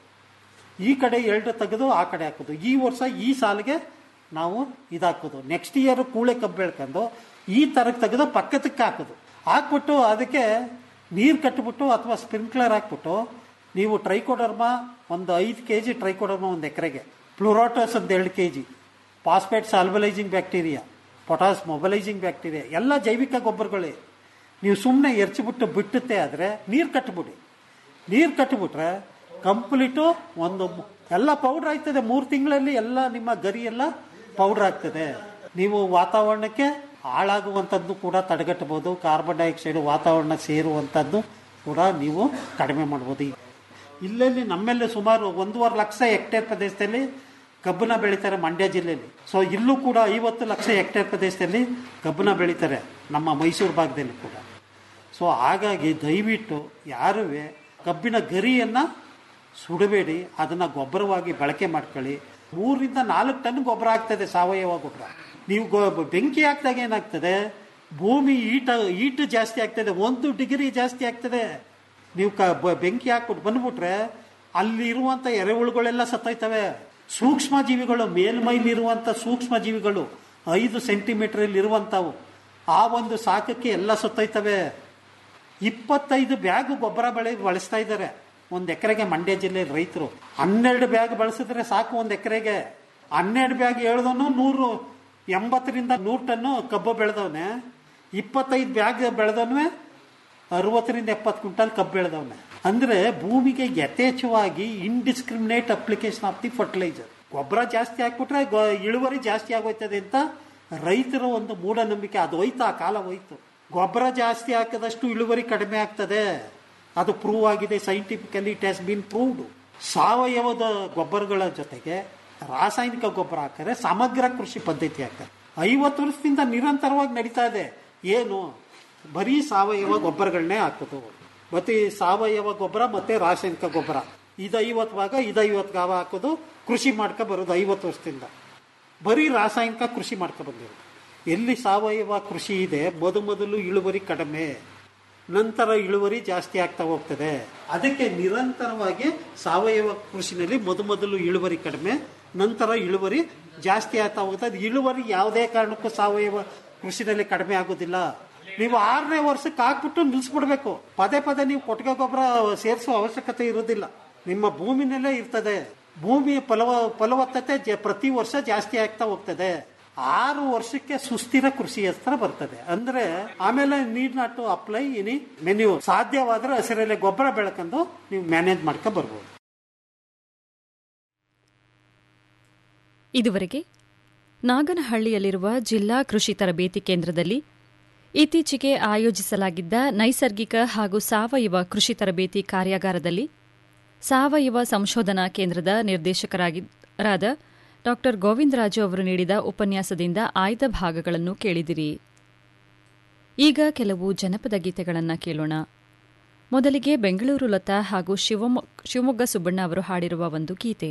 ಈ ಕಡೆ ಎರಡು ತೆಗೆದು ಆ ಕಡೆ ಹಾಕೋದು ಈ ವರ್ಷ ಈ ಸಾಲಿಗೆ ನಾವು ಇದಾಕೋದು ನೆಕ್ಸ್ಟ್ ಇಯರ್ ಕೂಳೆ ಕಬ್ಬು ಬೆಳ್ಕೊಂಡು ಈ ತರಕ್ಕೆ ತೆಗೆದು ಪಕ್ಕದಕ್ಕೆ ಹಾಕೋದು ಹಾಕ್ಬಿಟ್ಟು ಅದಕ್ಕೆ ನೀರು ಕಟ್ಟಿಬಿಟ್ಟು ಅಥವಾ ಸ್ಪ್ರಿಂಕ್ಲರ್ ಹಾಕ್ಬಿಟ್ಟು ನೀವು ಟ್ರೈಕೋಡರ್ಮ ಒಂದು ಐದು ಕೆ ಜಿ ಟ್ರೈಕೋಡರ್ಮ ಒಂದು ಎಕರೆಗೆ ಫ್ಲೋರೋಟಸ್ ಒಂದು ಎರಡು K G phosphate solubilising bacteria potash mobilising bacteria ಎಲ್ಲ ಜೈವಿಕ ಗೊಬ್ಬರಗಳೇ ನೀವು ಸುಮ್ಮನೆ ಎರ್ಚಿಬಿಟ್ಟು ಬಿಟ್ಟುತ್ತೆ ಆದರೆ ನೀರು ಕಟ್ಟಿಬಿಡಿ ನೀರು ಕಟ್ಟಿಬಿಟ್ರೆ ಕಂಪ್ಲೀಟು ಒಂದು ಮು- ಎಲ್ಲ ಪೌಡ್ರ್ ಆಯ್ತದೆ ಮೂರು ತಿಂಗಳಲ್ಲಿ ಎಲ್ಲ ನಿಮ್ಮ ಗರಿ ಎಲ್ಲ ಪೌಡ್ರ್ ಆಗ್ತದೆ ನೀವು ವಾತಾವರಣಕ್ಕೆ ಹಾಳಾಗುವಂಥದ್ದು ಕೂಡ ತಡೆಗಟ್ಟಬಹುದು ಕಾರ್ಬನ್ ಡೈಆಕ್ಸೈಡ್ ವಾತಾವರಣ ಸೇರುವಂಥದ್ದು ಕೂಡ ನೀವು ಕಡಿಮೆ ಮಾಡ್ಬೋದು ಇಲ್ಲಲ್ಲಿ ನಮ್ಮಲ್ಲಿ ಸುಮಾರು ಒಂದೂವರೆ ಲಕ್ಷ ಹೆಕ್ಟೇರ್ ಪ್ರದೇಶದಲ್ಲಿ ಕಬ್ಬನ್ನ ಬೆಳೀತಾರೆ ಮಂಡ್ಯ ಜಿಲ್ಲೆಯಲ್ಲಿ ಸೊ ಇಲ್ಲೂ ಕೂಡ ಐವತ್ತು ಲಕ್ಷ ಹೆಕ್ಟೇರ್ ಪ್ರದೇಶದಲ್ಲಿ ಕಬ್ಬನ್ನ ಬೆಳೀತಾರೆ ನಮ್ಮ ಮೈಸೂರು ಭಾಗದಲ್ಲಿ ಕೂಡ ಸೊ ಹಾಗಾಗಿ ದಯವಿಟ್ಟು ಯಾರೂ ಕಬ್ಬಿನ ಗರಿಯನ್ನು ಸುಡಬೇಡಿ ಅದನ್ನು ಗೊಬ್ಬರವಾಗಿ ಬಳಕೆ ಮಾಡ್ಕೊಳ್ಳಿ ಮೂರರಿಂದ ನಾಲ್ಕು ಟನ್ ಗೊಬ್ಬರ ಆಗ್ತದೆ ಸಾವಯವ ಗೊಬ್ಬರ ನೀವು ಗೊ- ಬೆಂಕಿ ಹಾಕಿದಾಗ ಏನಾಗ್ತದೆ ಭೂಮಿ ಈಟ ಈಟು ಜಾಸ್ತಿ ಆಗ್ತದೆ ಒಂದು ಡಿಗ್ರಿ ಜಾಸ್ತಿ ಆಗ್ತದೆ ನೀವು ಕ ಬ- ಬೆಂಕಿ ಹಾಕ್ಬಿಟ್ಟು ಬಂದ್ಬಿಟ್ರೆ ಅಲ್ಲಿ ಇರುವಂತ ಎರೆಹುಳುಗಳೆಲ್ಲ ಸತ್ತೋಯ್ತವೆ ಸೂಕ್ಷ್ಮ ಜೀವಿಗಳು ಮೇಲ್ಮೈಲಿರುವಂತ ಸೂಕ್ಷ್ಮ ಜೀವಿಗಳು ಐದು ಸೆಂಟಿಮೀಟರ್ ಇರುವಂತವು ಆ ಒಂದು ಸಾಕಕ್ಕೆ ಎಲ್ಲ ಸತ್ತೋಯ್ತವೆ ಇಪ್ಪತ್ತೈದು ಬ್ಯಾಗ್ ಗೊಬ್ಬರ ಬೆಳೆ ಬಳಸ್ತಾ ಇದ್ದಾರೆ ಒಂದು ಎಕರೆಗೆ ಮಂಡ್ಯ ಜಿಲ್ಲೆ ರೈತರು ಹನ್ನೆರಡು ಬ್ಯಾಗ್ ಬಳಸಿದ್ರೆ ಸಾಕು ಒಂದು ಎಕರೆಗೆ ಹನ್ನೆರಡು ಬ್ಯಾಗ್ ಹೇಳ್ದವನು ನೂರು ಎಂಬತ್ತರಿಂದ ನೂರು ಟನ್ನು ಕಬ್ಬು ಬೆಳೆದವನೆ ಇಪ್ಪತ್ತೈದು ಬ್ಯಾಗ್ ಬೆಳೆದವನೇ ಅರವತ್ತರಿಂದ ಎಪ್ಪತ್ತು ಕ್ವಿಂಟಲ್ ಕಬ್ಬು ಬೆಳೆದವನೆ ಅಂದ್ರೆ ಭೂಮಿಗೆ ಯಥೇಚ್ಛವಾಗಿ indiscriminate application of the fertiliser ಗೊಬ್ಬರ ಜಾಸ್ತಿ ಹಾಕ್ಬಿಟ್ರೆ ಗೊ- ಇಳುವರಿ ಜಾಸ್ತಿ ಆಗೋಯ್ತದೆ ಅಂತ ರೈತರ ಒಂದು ಮೂಢನಂಬಿಕೆ ಅದು ಹೋಯ್ತು ಆ ಕಾಲ ಹೋಯ್ತು ಗೊಬ್ಬರ ಜಾಸ್ತಿ ಹಾಕಿದಷ್ಟು ಇಳುವರಿ ಕಡಿಮೆ ಆಗ್ತದೆ ಅದು ಪ್ರೂವ್ ಆಗಿದೆ scientifically it has been proved ಸಾವಯವದ ಗೊಬ್ಬರಗಳ ಜೊತೆಗೆ ರಾಸಾಯನಿಕ ಗೊಬ್ಬರ ಹಾಕಿದ್ರೆ ಸಮಗ್ರ ಕೃಷಿ ಪದ್ಧತಿ ಆಗ್ತದೆ ಐವತ್ತು ವರ್ಷದಿಂದ ನಿರಂತರವಾಗಿ ನಡೀತಾ ಇದೆ ಏನು ಬರೀ ಸಾವಯವ ಗೊಬ್ಬರಗಳನ್ನೇ ಹಾಕೋದು ಮತ್ತೆ ಈ ಸಾವಯವ ಗೊಬ್ಬರ ಮತ್ತೆ ರಾಸಾಯನಿಕ ಗೊಬ್ಬರ ಇದು ಐವತ್ತು ಭಾಗ ಇದು ಐವತ್ತು ಗಾವ ಹಾಕೋದು ಕೃಷಿ ಮಾಡ್ಕೊ ಬರೋದು ಐವತ್ತು ವರ್ಷದಿಂದ ಬರೀ ರಾಸಾಯನಿಕ ಕೃಷಿ ಮಾಡ್ಕೊ ಬಂದಿರೋದು ಎಲ್ಲಿ ಸಾವಯವ ಕೃಷಿ ಇದೆ ಮೊದ ಮೊದಲು ಇಳುವರಿ ಕಡಿಮೆ ನಂತರ ಇಳುವರಿ ಜಾಸ್ತಿ ಆಗ್ತಾ ಹೋಗ್ತದೆ ಅದಕ್ಕೆ ನಿರಂತರವಾಗಿ ಸಾವಯವ ಕೃಷಿನಲ್ಲಿ ಮೊದಲು ಇಳುವರಿ ಕಡಿಮೆ ನಂತರ ಇಳುವರಿ ಜಾಸ್ತಿ ಆಗ್ತಾ ಹೋಗ್ತದೆ ಇಳುವರಿ ಯಾವುದೇ ಕಾರಣಕ್ಕೂ ಸಾವಯವ ಕೃಷಿನಲ್ಲಿ ಕಡಿಮೆ ಆಗೋದಿಲ್ಲ ನೀವು ಆರನೇ ವರ್ಷಕ್ಕೆ ಹಾಕ್ಬಿಟ್ಟು ನಿಲ್ಲಿಸ್ಬಿಡ್ಬೇಕು ಪದೇ ಪದೇ ನೀವು ಕೊಟ್ಟಿಗೆ ಗೊಬ್ಬರ ಸೇರಿಸುವ ಅವಶ್ಯಕತೆ ಇರೋದಿಲ್ಲ ನಿಮ್ಮ ಭೂಮಿನಲ್ಲೇ ಇರ್ತದೆ ಭೂಮಿಯ ಫಲವ ಫಲವತ್ತತೆ ಜ- ಪ್ರತಿ ವರ್ಷ ಜಾಸ್ತಿ ಆಗ್ತಾ ಹೋಗ್ತದೆ ಆರು ವರ್ಷಕ್ಕೆ ಸುಸ್ಥಿರ ಕೃಷಿ ಹತ್ರ ಬರ್ತದೆ ಅಂದ್ರೆ ಆಮೇಲೆ need not to apply any manure ಸಾಧ್ಯವಾದ್ರೆ ಹಸಿರಲ್ಲೇ ಗೊಬ್ಬರ ಬೆಳ್ಕೊಂಡು ನೀವು ಮ್ಯಾನೇಜ್ ಮಾಡ್ಕೊ ಬರ್ಬೋದು ಇದುವರೆಗೆ ನಾಗನಹಳ್ಳಿಯಲ್ಲಿರುವ ಜಿಲ್ಲಾ ಕೃಷಿ ತರಬೇತಿ ಕೇಂದ್ರದಲ್ಲಿ ಇತ್ತೀಚೆಗೆ ಆಯೋಜಿಸಲಾಗಿದ್ದ ನೈಸರ್ಗಿಕ ಹಾಗೂ ಸಾವಯವ ಕೃಷಿ ತರಬೇತಿ ಕಾರ್ಯಾಗಾರದಲ್ಲಿ ಸಾವಯವ ಸಂಶೋಧನಾ ಕೇಂದ್ರದ ನಿರ್ದೇಶಕರಾದ ಡಾ ಗೋವಿಂದರಾಜು ಅವರು ನೀಡಿದ ಉಪನ್ಯಾಸದಿಂದ ಆಯ್ದ ಭಾಗಗಳನ್ನು ಕೇಳಿದಿರಿ ಈಗ ಕೆಲವು ಜನಪದ ಗೀತೆಗಳನ್ನು ಕೇಳೋಣ ಮೊದಲಿಗೆ ಬೆಂಗಳೂರು ಲತಾ ಹಾಗೂ ಶಿವಮೊಗ್ಗ ಸುಬ್ಬಣ್ಣ ಅವರು ಹಾಡಿರುವ ಒಂದು ಗೀತೆ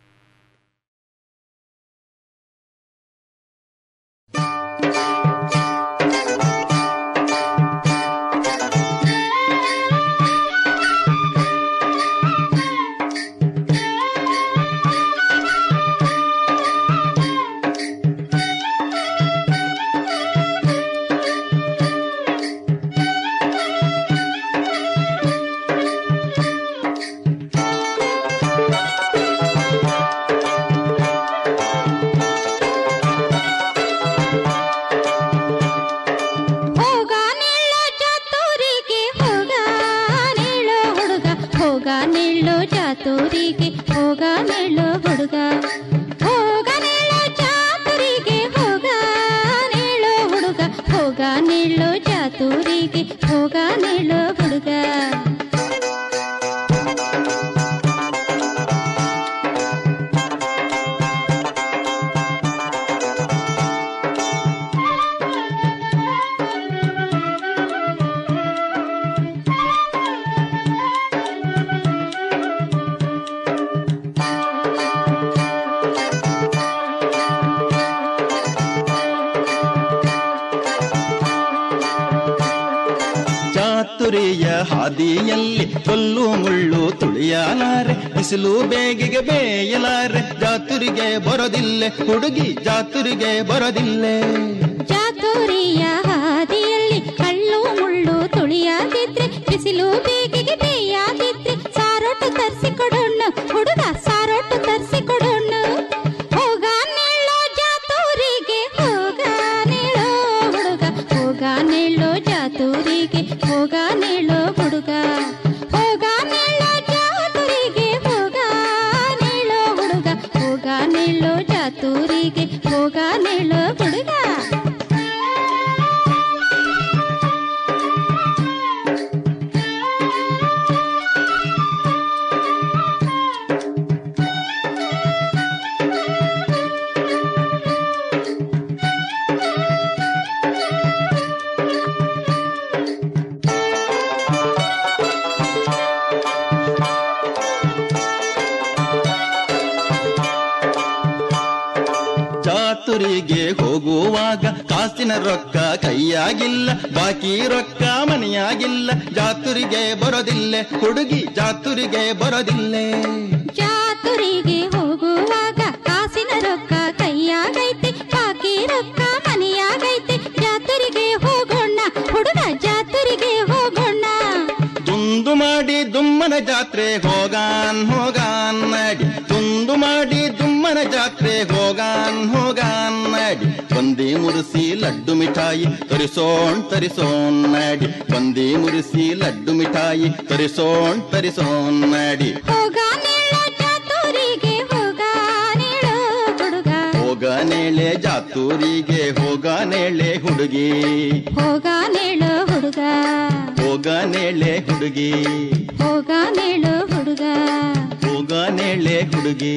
ಚಾತುರಿಗೆ ಹೋಗ ನೆಳ್ಳೋ ಹುಡುಗ ಹೋಗ ನೆಳ್ಳೋ ಚಾತುರಿಗೆ ಹೋಗ ನೆಳ್ಳೋ ಹುಡುಗ ಹೋಗ ನೆಳ್ಳೋ ಚಾತುರಿಗೆ ಹೋಗ ನೆಳ್ಳೋ ಹುಡುಗ ಚಾತುರಿಯ ಹಾದಿಯಲ್ಲಿ ಕೊಲ್ಲು ಮುಳ್ಳು ತುಳಿಯಲಾರೆ ಬಿಸಿಲು ಬೇಗಿಗೆ ಬೇಯಲಾರೆ ಜಾತುರಿಗೆ ಬರೋದಿಲ್ಲೆ ಹುಡುಗಿ ಜಾತುರಿಗೆ ಬರೋದಿಲ್ಲೆ ಚಾತುರಿಯ ಹಾದಿಯಲ್ಲಿ ಕಳ್ಳು ಮುಳ್ಳು ತುಳಿಯಾದಿದ್ರೆ ಬಿಸಿಲು ಬೇಗಿಗೆ ಬೇಯಾದಿದ್ರೆ ಸಾರೋಟು ತರಿಸಿ ಕೊಡೋಣ ಹುಡುಗ ಸಾರೋಟು ತರಿಸಿ ಕೊಡೋಣ ಹೋಗ ನೆಳ್ಳೋ ಜಾತೂರಿಗೆ ಹೋಗ ನೆಳ್ಳೋ ಹುಡುಗ ಹೋಗ ನೆಳ್ಳೋ ಜಾತೂರಿಗೆ ಹೋಗ ನೆಳ್ಳೋ ಹುಡುಗ ಹೋಗ ನೆಳ್ಳೋ ಜಾತೂರಿಗೆ ಹೋಗ ನೆಳ್ಳೋ ಹುಡುಗ ಹೋಗ ನೆಳ್ಳೋ ಜಾತೂರಿಗೆ ಹೋಗ ನೆಳ್ಳೋ ಹುಡುಗ ಚಾತುರಿಗೆ ಹೋಗುವಾಗ ಕಾಸಿನ ರೊಕ್ಕ ಕೈಯಾಗಿಲ್ಲ ಬಾಕಿ ರೊಕ್ಕ ಮನೆಯಾಗಿಲ್ಲ ಜಾತುರಿಗೆ ಬರೋದಿಲ್ಲೆ ಹುಡುಗಿ ಜಾತುರಿಗೆ ಬರೋದಿಲ್ಲೆ ಜಾತುರಿಗೆ ಹೋಗುವಾಗ ಕಾಸಿನ ರೊಕ್ಕ ಕೈಯಾಗೈತೆ ಬಾಕಿ ರೊಕ್ಕ ಮನೆಯಾಗೈತೆ ಜಾತುರಿಗೆ ಹೋಗೋಣ ಹುಡುಗ ಜಾತುರಿಗೆ ಹೋಗೋಣ ತುಂದು ಮಾಡಿ ದುಮ್ಮನ ಜಾತ್ರೆ ಹೋಗಾನ್ ಹೋಗಾನ್ ನಡಿ ತುಂದು ಮಾಡಿ ದುಮ್ಮನ ಜಾತ್ರೆ ಹೋಗಾನ್ ಹೋಗಾನ್ ನಡಿ ಬಂದಿ ಮುರಿಸಿ ಲಡ್ಡು ಮಿಠಾಯಿ ತರಿಸೋಣ್ ತರಿಸೋಣ್ ನಡಿ ಬಂದಿ ಮುರಿಸಿ ಲಡ್ಡು ಮಿಠಾಯಿ ತರಿಸೋಣ್ ತರಿಸೋಣ್ ನಡಿ ಹೋಗ ನೆಳ್ಳೋ ಜಾತುರಿಗೆ ಹೋಗ ನೆಳ್ಳೋ ಹುಡುಗ ಹೋಗ ನೇಳೆ ಜಾತೂರಿಗೆ ಹೋಗ ನೇಳೆ ಹುಡುಗಿ ಹೋಗ ನೆಳ್ಳೋ ಹುಡುಗ ಹೋಗ ನೇಳೆ ಹುಡುಗಿ ಹೋಗ ನೆಳ್ಳೋ ಹುಡುಗ ಹೋಗ ನೇಳೆ ಹುಡುಗಿ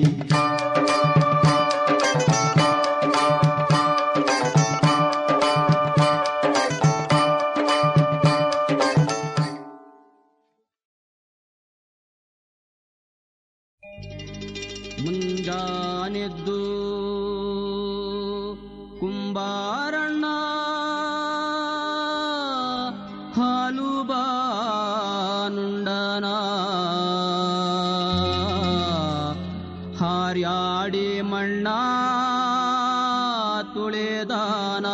ಮುಂಜಾನೆದ್ದು ಕುಂಬಾರಣ್ಣ ಹಾಲು ಬಾನುಂಡನ ಹಾರ್ಯಾಡಿ ಮಣ್ಣ ತುಳೆದಾನ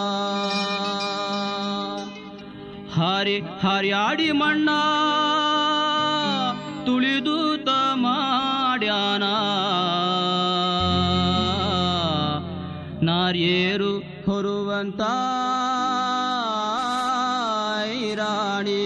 ಹಾರಿ ಹಾರ್ಯಾಡಿ ಮಣ್ಣ ತುಳಿದು ತ ಮಾಡ್ಯಾನ ನಾರ್ಯೇರು ಹೊರುವಂತ ರಾಣಿ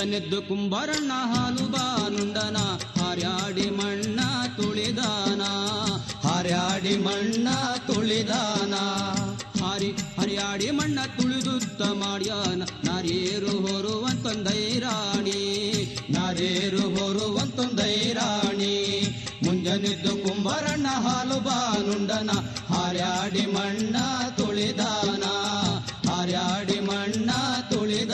ಮುಂಜಾನೆದ್ದು ಕುಂಬಾರಣ್ಣ ಹಾಲು ಬಾನುಂಡನ ಹಾರ್ಯಾಡಿ ಮಣ್ಣ ತುಳಿದಾನ ಹಾರ್ಯಾಡಿ ಮಣ್ಣ ತುಳಿದಾನ ಹಾರಿ ಹರಿಯಾಡಿ ಮಣ್ಣ ತುಳಿದುತ್ತ ಮಾಡ್ಯಾನ ನಾರೇರು ಹೊರುವಂತೊಂದೈರಾಣಿ ನಾರೇರು ಹೊರುವಂತೊಂದೈರಾಣಿ ಮುಂಜಾನೆದ್ದು ಕುಂಬಾರಣ್ಣ ಹಾಲು ಬಾನುಂಡನ ಹಾರ್ಯಾಡಿ ಮಣ್ಣ ತುಳಿದಾನ